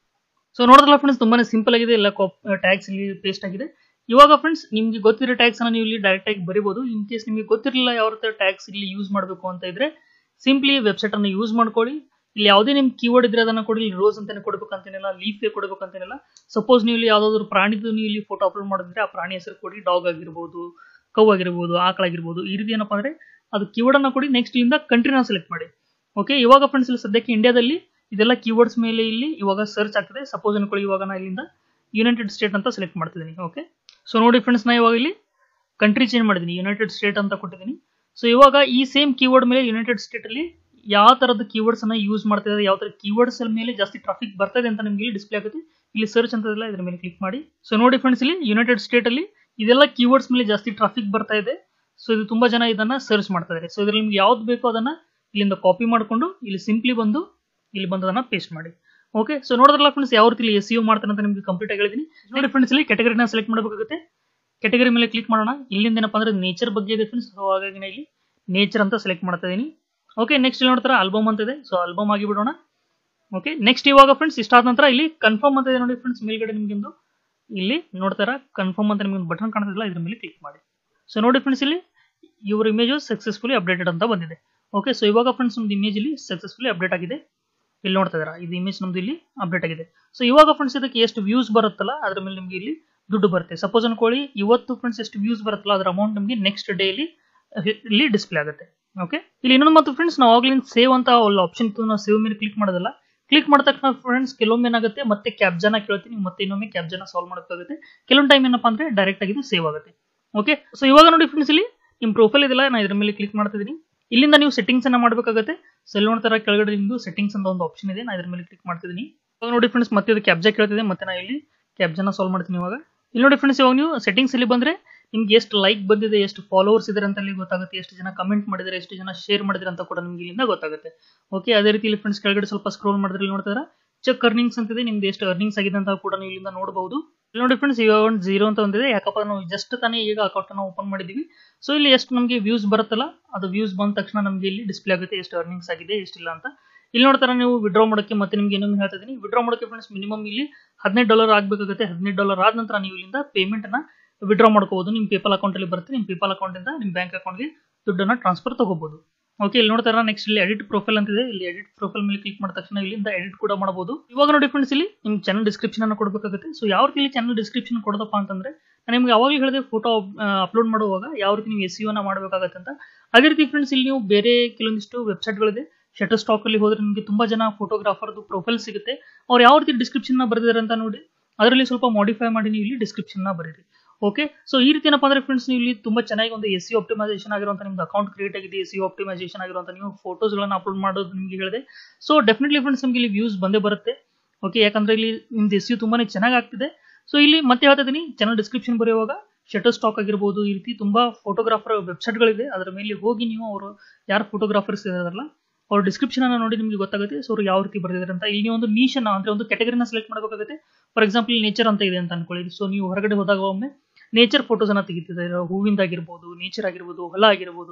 ಸೊ ನೋಡಿದ್ರಲ್ಲ ಫ್ರೆಂಡ್ಸ್ ತುಂಬಾನೇ ಸಿಂಪಲ್ ಆಗಿದೆ ಎಲ್ಲ ಟ್ಯಾಗ್ಸ್ ಇಲ್ಲಿ ಪೇಸ್ಟ್ ಆಗಿದೆ ಇವಾಗ ಫ್ರೆಂಡ್ಸ್ ನಿಮ್ಗೆ ಗೊತ್ತಿರೋ ಟ್ಯಾಗ್ಸ್ ಅನ್ನ ನೀವು ಇಲ್ಲಿ ಡೈರೆಕ್ಟ್ ಆಗಿ ಬರಿಬಹುದು ಇನ್ ಕೇಸ್ ನಿಮಗೆ ಗೊತ್ತಿರಲಿಲ್ಲ ಯಾವ ರೀತಿ ಟ್ಯಾಗ್ಸ್ ಇಲ್ಲಿ ಯೂಸ್ ಮಾಡಬೇಕು ಅಂತ ಇದ್ರೆ ಸಿಂಪ್ಲಿ ವೆಬ್ಸೈಟ್ ಅನ್ನು ಯೂಸ್ ಮಾಡ್ಕೊಳ್ಳಿ ಇಲ್ಲಿ ಯಾವುದೇ ನಿಮ್ ಕೀವರ್ಡ್ ಇದ್ರೆ ಅದನ್ನ ಕೊಡಿ ಇಲ್ಲಿ ರೋಸ್ ಅಂತಾನೆ ಕೊಡ್ಬೇಕಂತೇನಿಲ್ಲ ಲೀಫ್ ಕೊಡ್ಬೇಕಂತೇನಿಲ್ಲ ಸಪೋಸ್ ನೀವು ಇಲ್ಲಿ ಯಾವ್ದಾದ್ರು ಪ್ರಾಣಿದು ನೀವು ಇಲ್ಲಿ ಫೋಟೋ ಅಪ್ಲೋಡ್ ಮಾಡಿದ್ರೆ ಆ ಪ್ರಾಣಿ ಹೆಸರು ಕೊಡಿ ಡಾಗ್ ಆಗಿರ್ಬೋದು ಕೌ ಆಗಿರ್ಬೋದು ಆಕಳಾಗಿರ್ಬೋದು ಈ ರೀತಿ ಏನಪ್ಪಾ ಅಂದ್ರೆ ಅದು ಕೀವರ್ಡ್ ಅನ್ನ ಕೊಡಿ ನೆಕ್ಸ್ಟ್ ಇಲ್ಲಿಂದ ಕಂಟ್ರಿನ ಸೆಲೆಕ್ಟ್ ಮಾಡಿ ಓಕೆ ಇವಾಗ ಫ್ರೆಂಡ್ಸ್ ಇಲ್ಲಿ ಸದ್ಯಕ್ಕೆ ಇಂಡಿಯಾದಲ್ಲಿ ಇದೆಲ್ಲ ಕೀವರ್ಡ್ಸ್ ಮೇಲೆ ಇಲ್ಲಿ ಇವಾಗ ಸರ್ಚ್ ಆಗ್ತದೆ ಸಪೋಸ್ ಅನ್ಕೊಳ್ಳಿ ಇವಾಗ ನಾ ಇಲ್ಲಿಂದ ಯುನೈಟೆಡ್ ಸ್ಟೇಟ್ ಅಂತ ಸೆಲೆಕ್ಟ್ ಮಾಡ್ತಿದ್ದೀನಿ ಓಕೆ ಸೊ ನೋಡಿ ಫ್ರೆಂಡ್ಸ್ ನಾ ಇವಾಗ ಇಲ್ಲಿ ಕಂಟ್ರಿ ಚೇಂಜ್ ಮಾಡಿದ್ದೀನಿ ಯುನೈಟೆಡ್ ಸ್ಟೇಟ್ ಅಂತ ಕೊಟ್ಟಿದ್ದೀನಿ ಸೊ ಇವಾಗ ಈ ಸೇಮ್ ಕೀವರ್ಡ್ ಮೇಲೆ ಯುನೈಟೆಡ್ ಸ್ಟೇಟ್ ಅಲ್ಲಿ ಯಾವ ತರದ ಕೀವರ್ಡ್ಸ್ ಅನ್ನ ಯೂಸ್ ಮಾಡ್ತಾ ಇದ್ದಾರೆ ಯಾವ ತರ ಕೀವರ್ಡ್ಸ್ ಮೇಲೆ ಜಾಸ್ತಿ ಟ್ರಾಫಿಕ್ ಬರ್ತದೆ ಅಂತ ನಿಮ್ಗೆ ಇಲ್ಲಿ ಡಿಸ್ಪ್ಲೇ ಆಗುತ್ತೆ ಇಲ್ಲಿ ಸರ್ಚ್ ಅಂತ ಇಲ್ಲ ಇದ್ರ ಮೇಲೆ ಕ್ಲಿಕ್ ಮಾಡಿ ಸೊ ನೋಡಿ ಫ್ರೆಂಡ್ಸ್ ಇಲ್ಲಿ ಯುನೈಟೆಡ್ ಸ್ಟೇಟ್ ಅಲ್ಲಿ ಇದೆಲ್ಲ ಕೀವರ್ಡ್ಸ್ ಮೇಲೆ ಜಾಸ್ತಿ ಟ್ರಾಫಿಕ್ ಬರ್ತಾ ಇದೆ ಸೊ ಇದು ತುಂಬಾ ಜನ ಇದನ್ನ ಸರ್ಚ್ ಮಾಡ್ತಾ ಇದ್ದಾರೆ ಸೊ ಇದ್ರಲ್ಲಿ ನಿಮ್ಗೆ ಯಾವ್ದು ಬೇಕೋ ಅದನ್ನ ಇಲ್ಲಿಂದ ಕಾಪಿ ಮಾಡ್ಕೊಂಡು ಇಲ್ಲಿ ಸಿಂಪ್ಲಿ ಬಂದು ಇಲ್ಲಿ ಬಂದು ಅದನ್ನ ಪೇಸ್ಟ್ ಮಾಡಿ ಓಕೆ ಸೊ ನೋಡಿದ್ರಲ್ಲ ಫ್ರೆಂಡ್ಸ್ ಯಾವ ರೀತಿ ಎಸ್ ಯು ಮಾಡ್ತಾರೆ ಅಂತ ನಿಮ್ಗೆ ಕಂಪ್ಲೀಟ್ ಆಗಿ ಹೇಳಿದ್ದೀನಿ ನೋಡಿ ಫ್ರೆಂಡ್ಸ್ ಇಲ್ಲಿ ಕ್ಯಾಟಗರಿನ ಸೆಲೆಕ್ಟ್ ಮಾಡಬೇಕಾಗುತ್ತೆ ಕ್ಯಾಟಗರಿ ಮೇಲೆ ಕ್ಲಿಕ್ ಮಾಡೋಣ ಇಲ್ಲಿಂದ ಏನಪ್ಪಾ ಅಂದ್ರೆ ನೇಚರ್ ಬಗ್ಗೆ ಇದೆ ಫ್ರೆಂಡ್ಸ್ ಸೊ ಹಾಗಾಗಿ ನಾನು ಇಲ್ಲಿ ನೇಚರ್ ಅಂತ ಸೆಲೆಕ್ಟ್ ಮಾಡ್ತಾ ಇದೀನಿ ಓಕೆ ನೆಕ್ಸ್ಟ್ ಇಲ್ಲಿ ನೋಡ್ತಾರೆ ಆಲ್ಬಮ್ ಅಂತ ಇದೆ ಸೊ ಆಲ್ಬಮ್ ಆಗಿ ಬಿಡೋಣ ಓಕೆ ನೆಕ್ಸ್ಟ್ ಇವಾಗ ಫ್ರೆಂಡ್ಸ್ ಇಷ್ಟಾದ ನಂತರ ಇಲ್ಲಿ ಕನ್ಫರ್ಮ್ ಅಂತ ಇದೆ ನೋಡಿ ಫ್ರೆಂಡ್ಸ್ ಮೇಲ್ಗಡೆ ನಿಮ್ಗೊಂದು ಇಲ್ಲಿ ನೋಡ್ತಾರ ಕನ್ಫರ್ಮ್ ಅಂತ ನಿಮ್ಗೆ ಬಟನ್ ಕಾಣ್ತಿಲ್ಲ ಇದ್ರ ಮೇಲೆ ಕ್ಲಿಕ್ ಮಾಡಿ ಸೊ ನೋಡಿ ಫ್ರೆಂಡ್ಸ್ ಇಲ್ಲಿ ಇವ್ರ ಇಮೇಜ್ ಸಕ್ಸಸ್ಫುಲಿ ಅಪ್ಡೇಟೆಡ್ ಅಂತ ಬಂದಿದೆ ಓಕೆ ಸೊ ಇವಾಗ ಫ್ರೆಂಡ್ಸ್ ನಮ್ದು ಇಮೇಜ್ ಇಲ್ಲಿ ಸಕ್ಸಸ್ಫುಲಿ ಅಪ್ಡೇಟ್ ಆಗಿದೆ ಇಲ್ಲಿ ನೋಡ್ತಾ ಇದ್ದೀರಾ ಇದು ಇಮೇಜ್ ನಮ್ದು ಇಲ್ಲಿ ಅಪ್ಡೇಟ್ ಆಗಿದೆ ಸೊ ಇವಾಗ ಫ್ರೆಂಡ್ಸ್ ಇದಕ್ಕೆ ಎಷ್ಟು ವ್ಯೂಸ್ ಬರುತ್ತಲ್ಲ ಅದ್ರ ಮೇಲೆ ನಿಮಗೆ ಇಲ್ಲಿ ದುಡ್ಡು ಬರುತ್ತೆ ಸಪೋಸ್ ಅನ್ಕೊಳ್ಳಿ ಇವತ್ತು ಫ್ರೆಂಡ್ಸ್ ಎಷ್ಟು ವ್ಯೂಸ್ ಬರುತ್ತಲ್ಲ ಅದ್ರ ಅಮೌಂಟ್ ನಿಮಗೆ ನೆಕ್ಸ್ಟ್ ಡೇ ಇಲ್ಲಿ ಇಲ್ಲಿ ಡಿಸ್ಪ್ಲೇ ಆಗುತ್ತೆ ಓಕೆ ಇಲ್ಲಿ ಇನ್ನೊಂದು ಮತ್ತು ಫ್ರೆಂಡ್ಸ್ ನಾವು ಆಗ್ಲಿಂದ ಸೇವ್ ಅಂತ ಆಪ್ಷನ್ ಇತ್ತು ನಾವು ಸೇವ್ ಮೇಲೆ ಕ್ಲಿಕ್ ಮಾಡೋದಲ್ಲ ಕ್ಲಿಕ್ ಮಾಡಿದ ತಕ್ಷಣ ಫ್ರೆಂಡ್ಸ್ ಕೆಲವೊಮ್ಮೆ ಏನಾಗುತ್ತೆ ಮತ್ತೆ ಕ್ಯಾಬ್ಜಾನ ಕೇಳ್ತೀನಿ ಮತ್ತೆ ಇನ್ನೊಮ್ಮೆ ಕ್ಯಾಬ್ಜಾನ ಸಾಲ್ವ್ ಮಾಡೋಕ್ಕಾಗುತ್ತೆ ಕೆಲವೊಂದು ಟೈಮ್ ಏನಪ್ಪಾ ಅಂದ್ರೆ ಡೈರೆಕ್ಟ್ ಆಗಿ ಸೇವ್ ಆಗುತ್ತೆ ಓಕೆ ಸೊ ಇವಾಗ ನೋಡಿ ಫ್ರೆಂಡ್ಸ್ ಇಲ್ಲಿ ನಿಮ್ಮ ಪ್ರೊಫೈಲ್ ಇದೆಲ್ಲ ನಾನು ಇದ್ರ ಮೇಲೆ ಕ್ಲಿಕ್ ಮಾಡ್ತಿದ್ದೀನಿ ಇಲ್ಲಿಂದ ನೀವು ಸೆಟ್ಟಿಂಗ್ಸ್ ಅನ್ನ ಮಾಡಬೇಕಾಗುತ್ತೆ ಸೊ ಇಲ್ಲಿ ನೋಡ್ತಾರ ಕೆಳಗಡೆ ನಿಮ್ದು ಸೆಟ್ಟಿಂಗ್ಸ್ ಅಂತ ಒಂದು ಆಪ್ಷನ್ ಇದೆ ನಾನು ಇದ್ರ ಮೇಲೆ ಕ್ಲಿಕ್ ಮಾಡ್ತಿದ್ದೀನಿ ಇವಾಗ ನೋಡಿ ಫ್ರೆಂಡ್ಸ್ ಮತ್ತೆ ಇದು ಕ್ಯಾಬ್ಜಾ ಕೇಳ್ತಿದೆ ಮತ್ತೆ ನಾನು ಇಲ್ಲಿ ಕ್ಯಾಬ್ಜಾನ ಸಾಲ್ವ್ ಮಾಡ್ತೀನಿ ಇವಾಗ ಇಲ್ಲಿ ನೋಡಿ ಫ್ರೆಂಡ್ಸ್ ಇವಾಗ ನೀವು ಸೆಟ್ಟಿಂಗ್ಸ್ ಇಲ್ಲಿ ಬಂದ್ರೆ ನಿಮ್ಗೆ ಎಷ್ಟು ಲೈಕ್ ಬಂದಿದೆ ಎಷ್ಟು ಫಾಲೋವರ್ಸ್ ಇದಾರೆ ಅಂತ ಅಲ್ಲಿ ಗೊತ್ತಾಗುತ್ತೆ ಎಷ್ಟು ಜನ ಕಮೆಂಟ್ ಮಾಡಿದ್ರೆ ಎಷ್ಟು ಜನ ಶೇರ್ ಮಾಡಿದ್ರೆ ಅಂತ ಕೂಡ ನಿಮ್ಗೆ ಇಲ್ಲಿಂದ ಗೊತ್ತಾಗುತ್ತೆ ಓಕೆ ಅದೇ ರೀತಿ ಇಲ್ಲಿ ಫ್ರೆಂಡ್ಸ್ ಕೆಳಗಡೆ ಸ್ವಲ್ಪ ಸ್ಕ್ರೋಲ್ ಮಾಡಿದ್ರೆ ಇಲ್ಲಿ ನೋಡ್ತಾರ ಚೆಕ್ ಅರ್ನಿಂಗ್ಸ್ ಅಂತಿದೆ ನಿಮ್ದು ಎಷ್ಟು ಅರ್ನಿಂಗ್ಸ್ ಆಗಿದೆ ಅಂತ ಕೂಡ ನೀವು ಇಲ್ಲಿಂದ ನೋಡಬಹುದು ಇಲ್ಲಿ ನೋಡಿ ಫ್ರೆಂಡ್ಸ್ ಇವಾಗ ಒಂದು ಜೀರೋ ಅಂತ ಒಂದಿದೆ ಯಾಕಪ್ಪ ನಾವು ಜಸ್ಟ್ ತಾನೇ ಈಗ ಅಕೌಂಟ್ ಅನ್ನು ಓಪನ್ ಮಾಡಿದೀವಿ ಸೊ ಇಲ್ಲಿ ಎಷ್ಟು ನಮಗೆ ವ್ಯೂಸ್ ಬರುತ್ತಲ್ಲ ಅದು ವ್ಯೂಸ್ ಬಂದ ತಕ್ಷಣ ನಮಗೆ ಇಲ್ಲಿ ಡಿಸ್ಪ್ಲೇ ಆಗುತ್ತೆ ಎಷ್ಟು ಅರ್ನಿಂಗ್ಸ್ ಆಗಿದೆ ಎಷ್ಟಿಲ್ಲ ಅಂತ ಇಲ್ಲಿ ನೋಡ್ತಾರ ನೀವು ವಿಡ್ರಾ ಮಾಡೋಕ್ಕೆ ಮತ್ತೆ ನಿಮ್ಗೆ ಇನ್ನೊಮ್ಮೆ ಹೇಳ್ತಾ ಇದೀನಿ ವಿಡ್ರಾ ಮಾಡೋಕ್ಕೆ ಫ್ರೆಂಡ್ಸ್ ಮಿನಿಮಮ್ ಇಲ್ಲಿ ಹದಿನೈದು ಡಾಲರ್ ಆಗಬೇಕಾಗುತ್ತೆ ಹದಿನೈದು ಡಾಲರ್ ಆದ ನಂತರ ನೀವು ಇಲ್ಲಿಂದ ಪೇಮೆಂಟ್ ಅನ್ನ ವಿಡ್ರಾ ಮಾಡ್ಕೋಬಹುದು ನಿಮ್ಮ ಪೇಪಲ್ ಅಕೌಂಟ್ ಅಲ್ಲಿ ಬರುತ್ತೆ ನಿಮ್ಮ ಪೇಪಲ್ ಅಕೌಂಟ್ ಇಂದ ನಿಮ್ಮ ಬ್ಯಾಂಕ್ ಅಕೌಂಟ್ಗೆ ದುಡ್ಡನ್ನ ಟ್ರಾನ್ಸ್ಫರ್ ತಗೋಬಹುದು ಓಕೆ ಇಲ್ಲಿ ನೋಡ್ತಾರ ನೆಕ್ಸ್ಟ್ ಇಲ್ಲಿ ಎಡಿಟ್ ಪ್ರೊಫೈಲ್ ಅಂತಿದೆ ಇಲ್ಲಿ ಎಡಿಟ್ ಪ್ರೊಫೈಲ್ ಮೇಲೆ ಕ್ಲಿಕ್ ಮಾಡಿದ ತಕ್ಷಣ ಇಲ್ಲಿಂದ ಎಡಿಟ್ ಕೂಡ ಮಾಡಬಹುದು ಇವಾಗ ನೋಡಿ ಫ್ರೆಂಡ್ಸ್ ಇಲ್ಲಿ ನಿಮ್ ಚಾನಲ್ ಡಿಸ್ಕ್ರಿಪ್ಷನ್ ಅನ್ನು ಕೊಡಬೇಕಾಗುತ್ತೆ ಸೊ ಯಾವ ರೀತಿ ಇಲ್ಲಿ ಚಾನಲ್ ಡಿಸ್ಕ್ರಿಪ್ಷನ್ ಕೊಡೋದಪ್ಪ ಅಂತಂದ್ರೆ ನಾನು ನಿಮ್ಗೆ ಯಾವಾಗಲೂ ಹೇಳಿದೆ ಫೋಟೋ ಅಪ್ಲೋಡ್ ಮಾಡುವಾಗ ಯಾವ ರೀತಿ ನೀವು ಎಸ್ ನ ಮಾಡಬೇಕಾಗತ್ತೆ ಅಂತ ಅದೇ ರೀತಿ ಫ್ರೆಂಡ್ಸ್ ಇಲ್ಲಿ ನೀವು ಬೇರೆ ಕೆಲವೊಂದಿಷ್ಟು ವೆಬ್ಸೈಟ್ಗಳಿದೆ ಶಟರ್ ಸ್ಟಾಕ್ ಅಲ್ಲಿ ಹೋದ್ರೆ ನಿಮಗೆ ತುಂಬಾ ಜನ ಫೋಟೋಗ್ರಾಫರ್ದು ಪ್ರೊಫೈಲ್ ಸಿಗುತ್ತೆ ಅವ್ರು ಯಾವ ರೀತಿ ಡಿಸ್ಕ್ರಿಪ್ಷನ್ ನ ಬರೆದಿದ್ದಾರೆ ಅಂತ ನೋಡಿ ಅದರಲ್ಲಿ ಸ್ವಲ್ಪ ಮಾಡಿಫೈ ಮಾಡಿ ನೀವು ಇಲ್ಲಿ ಡಿಸ್ಕ್ರಿಪ್ಷನ್ ನ ಬರೀರಿ ಓಕೆ ಸೊ ಈ ರೀತಿ ಏನಪ್ಪಾ ಅಂದ್ರೆ ಫ್ರೆಂಡ್ಸ್ ನೀವು ಇಲ್ಲಿ ತುಂಬಾ ಚೆನ್ನಾಗಿ ಒಂದು ಎಸ್ ಸಿ ಆಪ್ಟಿಮೈಸೇಷನ್ ಆಗಿರುವಂತ ನಿಮ್ದು ಅಕೌಂಟ್ ಕ್ರಿಯೇಟ್ ಆಗಿದೆ ಎಸ್ ಸಿ ಆಪ್ಟಿಮೈಸೇಷನ್ ಆಗಿರುವಂತ ನೀವು ಫೋಟೋಸ್ ಗಳನ್ನ ಅಪ್ಲೋಡ್ ಮಾಡೋದು ನಿಮ್ಗೆ ಹೇಳಿದೆ ಸೊ ಡೆಫಿನೆಟ್ಲಿ ಫ್ರೆಂಡ್ಸ್ ನಿಮ್ಗೆ ಇಲ್ಲಿ ವ್ಯೂಸ್ ಬಂದೇ ಬರುತ್ತೆ ಓಕೆ ಯಾಕಂದ್ರೆ ಇಲ್ಲಿ ನಿಮ್ದು ಎಸ್ ಯು ತುಂಬಾನೇ ಚೆನ್ನಾಗಿ ಆಗ್ತಿದೆ ಸೊ ಇಲ್ಲಿ ಮತ್ತೆ ಹೇಳ್ತಾ ಇದೀನಿ ಚಾನಲ್ ಡಿಸ್ಕ್ರಿಪ್ಷನ್ ಬರೆಯುವಾಗ ಶಟರ್ ಸ್ಟಾಕ್ ಆಗಿರ್ಬೋದು ಈ ರೀತಿ ತುಂಬಾ ಫೋಟೋಗ್ರಾಫರ್ ವೆಬ್ಸೈಟ್ಗಳಿದೆ ಅದರ ಮೇಲೆ ಹೋಗಿ ನೀವು ಅವರು ಯಾರು ಫೋಟೋಗ್ರಾಫರ್ಸ್ ಇದಾರಲ್ಲ ಅವ್ರ ಡಿಸ್ಕ್ರಿಪ್ಷನ್ ಅನ್ನ ನೋಡಿ ನಿಮಗೆ ಗೊತ್ತಾಗುತ್ತೆ ಸೊ ಅವ್ರು ಯಾವ ರೀತಿ ಬರೆದಿದ್ದಾರೆ ಅಂತ ಇಲ್ಲಿ ನೀವು ಒಂದು ನೀಶನ್ನ ಅಂದ್ರೆ ಒಂದು ಕ್ಯಾಟಗರಿನ ಸೆಲೆಕ್ಟ್ ಮಾಡಬೇಕಾಗುತ್ತೆ ಫಾರ್ ಎಕ್ಸಾಂಪಲ್ ನೇಚರ್ ಅಂತ ಇದೆ ಅಂತ ಅನ್ಕೊಳ್ಳಿ ಸೊ ನೀವು ಹೊರಗಡೆ ಹೋದಾಗ ಒಮ್ಮೆ ನೇಚರ್ ಫೋಟೋಸ್ ಅನ್ನ ತೆಗಿತಿದ್ದಾರೆ ಹೂವಿಂದ ಆಗಿರ್ಬೋದು ನೇಚರ್ ಆಗಿರ್ಬೋದು ಹೊಲ ಆಗಿರ್ಬೋದು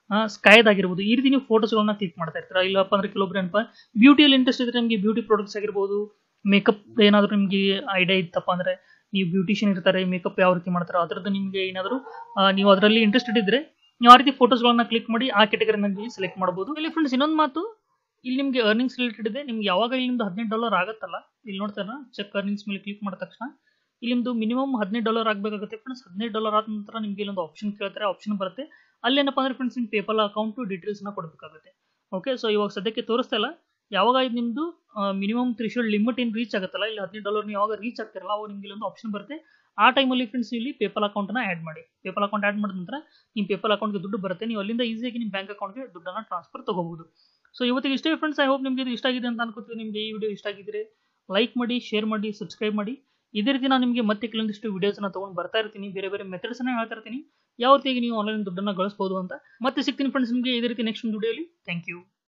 ಸ್ಕೈದ್ ಆಗಿರ್ಬೋದು ಈ ರೀತಿ ನೀವು ಫೋಟೋಸ್ಗಳನ್ನ ಕ್ಲಿಕ್ ಮಾಡ್ತಾ ಇರ್ತೀರಾ ಇಲ್ಲಪ್ಪ ಅಂದ್ರೆ ಕೆಲವೊಬ್ರು ಏನಪ್ಪ ಬ್ಯೂಟಿಯಲ್ಲಿ ಇಂಟ್ರೆಸ್ಟ್ ಇದ್ರೆ ನಿಮಗೆ ಬ್ಯೂಟಿ ಪ್ರಾಡಕ್ಟ್ಸ್ ಆಗಿರ್ಬೋದು ಮೇಕಪ್ ಏನಾದರೂ ನಿಮಗೆ ಐಡಿಯಾ ಇತ್ತಪ್ಪ ಅಂದ್ರೆ ನೀವು ಬ್ಯೂಟಿಷಿಯನ್ ಇರ್ತಾರೆ ಮೇಕಪ್ ಯಾವ ರೀತಿ ಮಾಡ್ತಾರೆ ಅದರದ್ದು ನಿಮಗೆ ಏನಾದರೂ ನೀವು ಅದರಲ್ಲಿ ಇಂಟ್ರೆಸ್ಟೆಡ್ ಇದ್ರೆ ನೀವು ಆ ರೀತಿ ಫೋಟೋಸ್ಗಳನ್ನ ಕ್ಲಿಕ್ ಮಾಡಿ ಆ ಕ್ಯಾಟಗರಿನಲ್ಲಿ ಸೆಲೆಕ್ಟ್ ಮಾಡಬಹುದು ಇಲ್ಲಿ ಫ್ರೆಂಡ್ಸ್ ಇನ್ನೊಂದು ಮಾತು ಇಲ್ಲಿ ನಿಮಗೆ ಅರ್ನಿಂಗ್ಸ್ ರಿಲೇಟೆಡ್ ಇದೆ ನಿಮ್ಗೆ ಯಾವಾಗ ಇಲ್ಲಿಂದ ಹದಿನೈದು ಡಾಲರ್ ಆಗುತ್ತಲ್ಲ ಇಲ್ಲಿ ನೋಡ್ತಾರ ಚೆಕ್ ಅರ್ನಿಂಗ್ಸ್ ಮೇಲೆ ಕ್ಲಿಕ್ ಮಾಡಿದ ತಕ್ಷಣ ಇಲ್ಲಿ ನಿಮ್ದು ಮಿನಿಮಮ್ ಹದಿನೈದು ಡಾಲರ್ ಆಗಬೇಕಾಗುತ್ತೆ ಫ್ರೆಂಡ್ಸ್ ಹದಿನೈದು ಡಾಲರ್ ಆದ ನಂತರ ನಿಮಗೆ ಇಲ್ಲೊಂದು ಆಪ್ಷನ್ ಕೇಳ್ತಾರೆ ಆಪ್ಷನ್ ಬರುತ್ತೆ ಅಲ್ಲೇನಪ್ಪ ಅಂದ್ರೆ ಫ್ರೆಂಡ್ಸ್ ನಿಮ್ಮ ಪೇಪಲ್ ಅಕೌಂಟು ಡೀಟೇಲ್ಸ್ನ ಕೊಡಬೇಕಾಗುತ್ತೆ ಓಕೆ ಸೊ ಇವಾಗ ಸದ್ಯಕ್ಕೆ ತೋರಿಸ್ತಾ ಇಲ್ಲ ಯಾವಾಗ ಇದು ನಿಮ್ಮದು ಮಿನಿಮಮ್ ತ್ರಿಶೋಲ್ಡ್ ಲಿಮಿಟ್ ಏನು ರೀಚ್ ಆಗುತ್ತಲ್ಲ ಇಲ್ಲಿ ಹದಿನೈದು ಡಾಲರ್ ನೀವು ಯಾವಾಗ ರೀಚ್ ಆಗ್ತಿರಲ್ಲ ಅವಾಗ ನಿಮ್ಗೆ ಇಲ್ಲೊಂದು ಆಪ್ಷನ್ ಬರುತ್ತೆ ಆ ಟೈಮಲ್ಲಿ ಫ್ರೆಂಡ್ಸ್ ಇಲ್ಲಿ ಪೇಪಲ್ ಅಕೌಂಟ್ನ ಆ್ಯಡ್ ಮಾಡಿ ಪೇಪಲ್ ಅಕೌಂಟ್ ಆ್ಯಡ್ ಮಾಡಿದ ನಂತರ ನಿಮ್ಮ ಪೇಪಲ್ ಅಕೌಂಟ್ಗೆ ದುಡ್ಡು ಬರುತ್ತೆ ನೀವು ಅಲ್ಲಿಂದ ಈಸಿಯಾಗಿ ನಿಮ್ಮ ಬ್ಯಾಂಕ್ ಅಕೌಂಟ್ಗೆ ದುಡ್ಡನ್ನು ಟ್ರಾನ್ಸ್ಫರ್ ತಗೋಬಹುದು ಸೊ ಇವತ್ತಿಗೆ ಇಷ್ಟೇ ಫ್ರೆಂಡ್ಸ್ ಐ ಹೋಪ್ ನಿಮಗೆ ಇದು ಇಷ್ಟ ಆಗಿದೆ ಅಂತ ಅನ್ಕೋತೀವಿ ನಿಮಗೆ ಈ ವಿಡಿಯೋ ಇಷ್ಟ ಆಗಿದ್ರೆ ಲೈಕ್ ಮಾಡಿ ಶೇರ್ ಮಾಡಿ ಸಬ್ಸ್ಕ್ರೈಬ್ ಮಾಡಿ ಇದೇ ರೀತಿ ನಾನು ನಿಮಗೆ ಮತ್ತೆ ಕೆಲವೊಂದಿಷ್ಟು ವಿಡಿಯೋಸ್ನ ತೊಗೊಂಡು ಬರ್ತಾ ಇರ್ತೀನಿ ಬೇರೆ ಬೇರೆ ಮೆಥಡ್ಸ್ನ ಹೇಳ್ತಾ ಇರ್ತೀನಿ ಯಾವ ರೀತಿಯಾಗಿ ನೀವು ಆನ್ಲೈನ್ ದುಡ್ಡನ್ನು ಗಳಿಸಬಹುದು ಅಂತ ಮತ್ತೆ ಸಿಗ್ತೀನಿ ಫ್ರೆಂಡ್ಸ್ ನಿಮಗೆ ಇದೇ ರೀತಿ ನೆಕ್ಸ್ಟ್ ವಿಡಿಯೋಲಿ ಥ್ಯಾಂಕ್ ಯು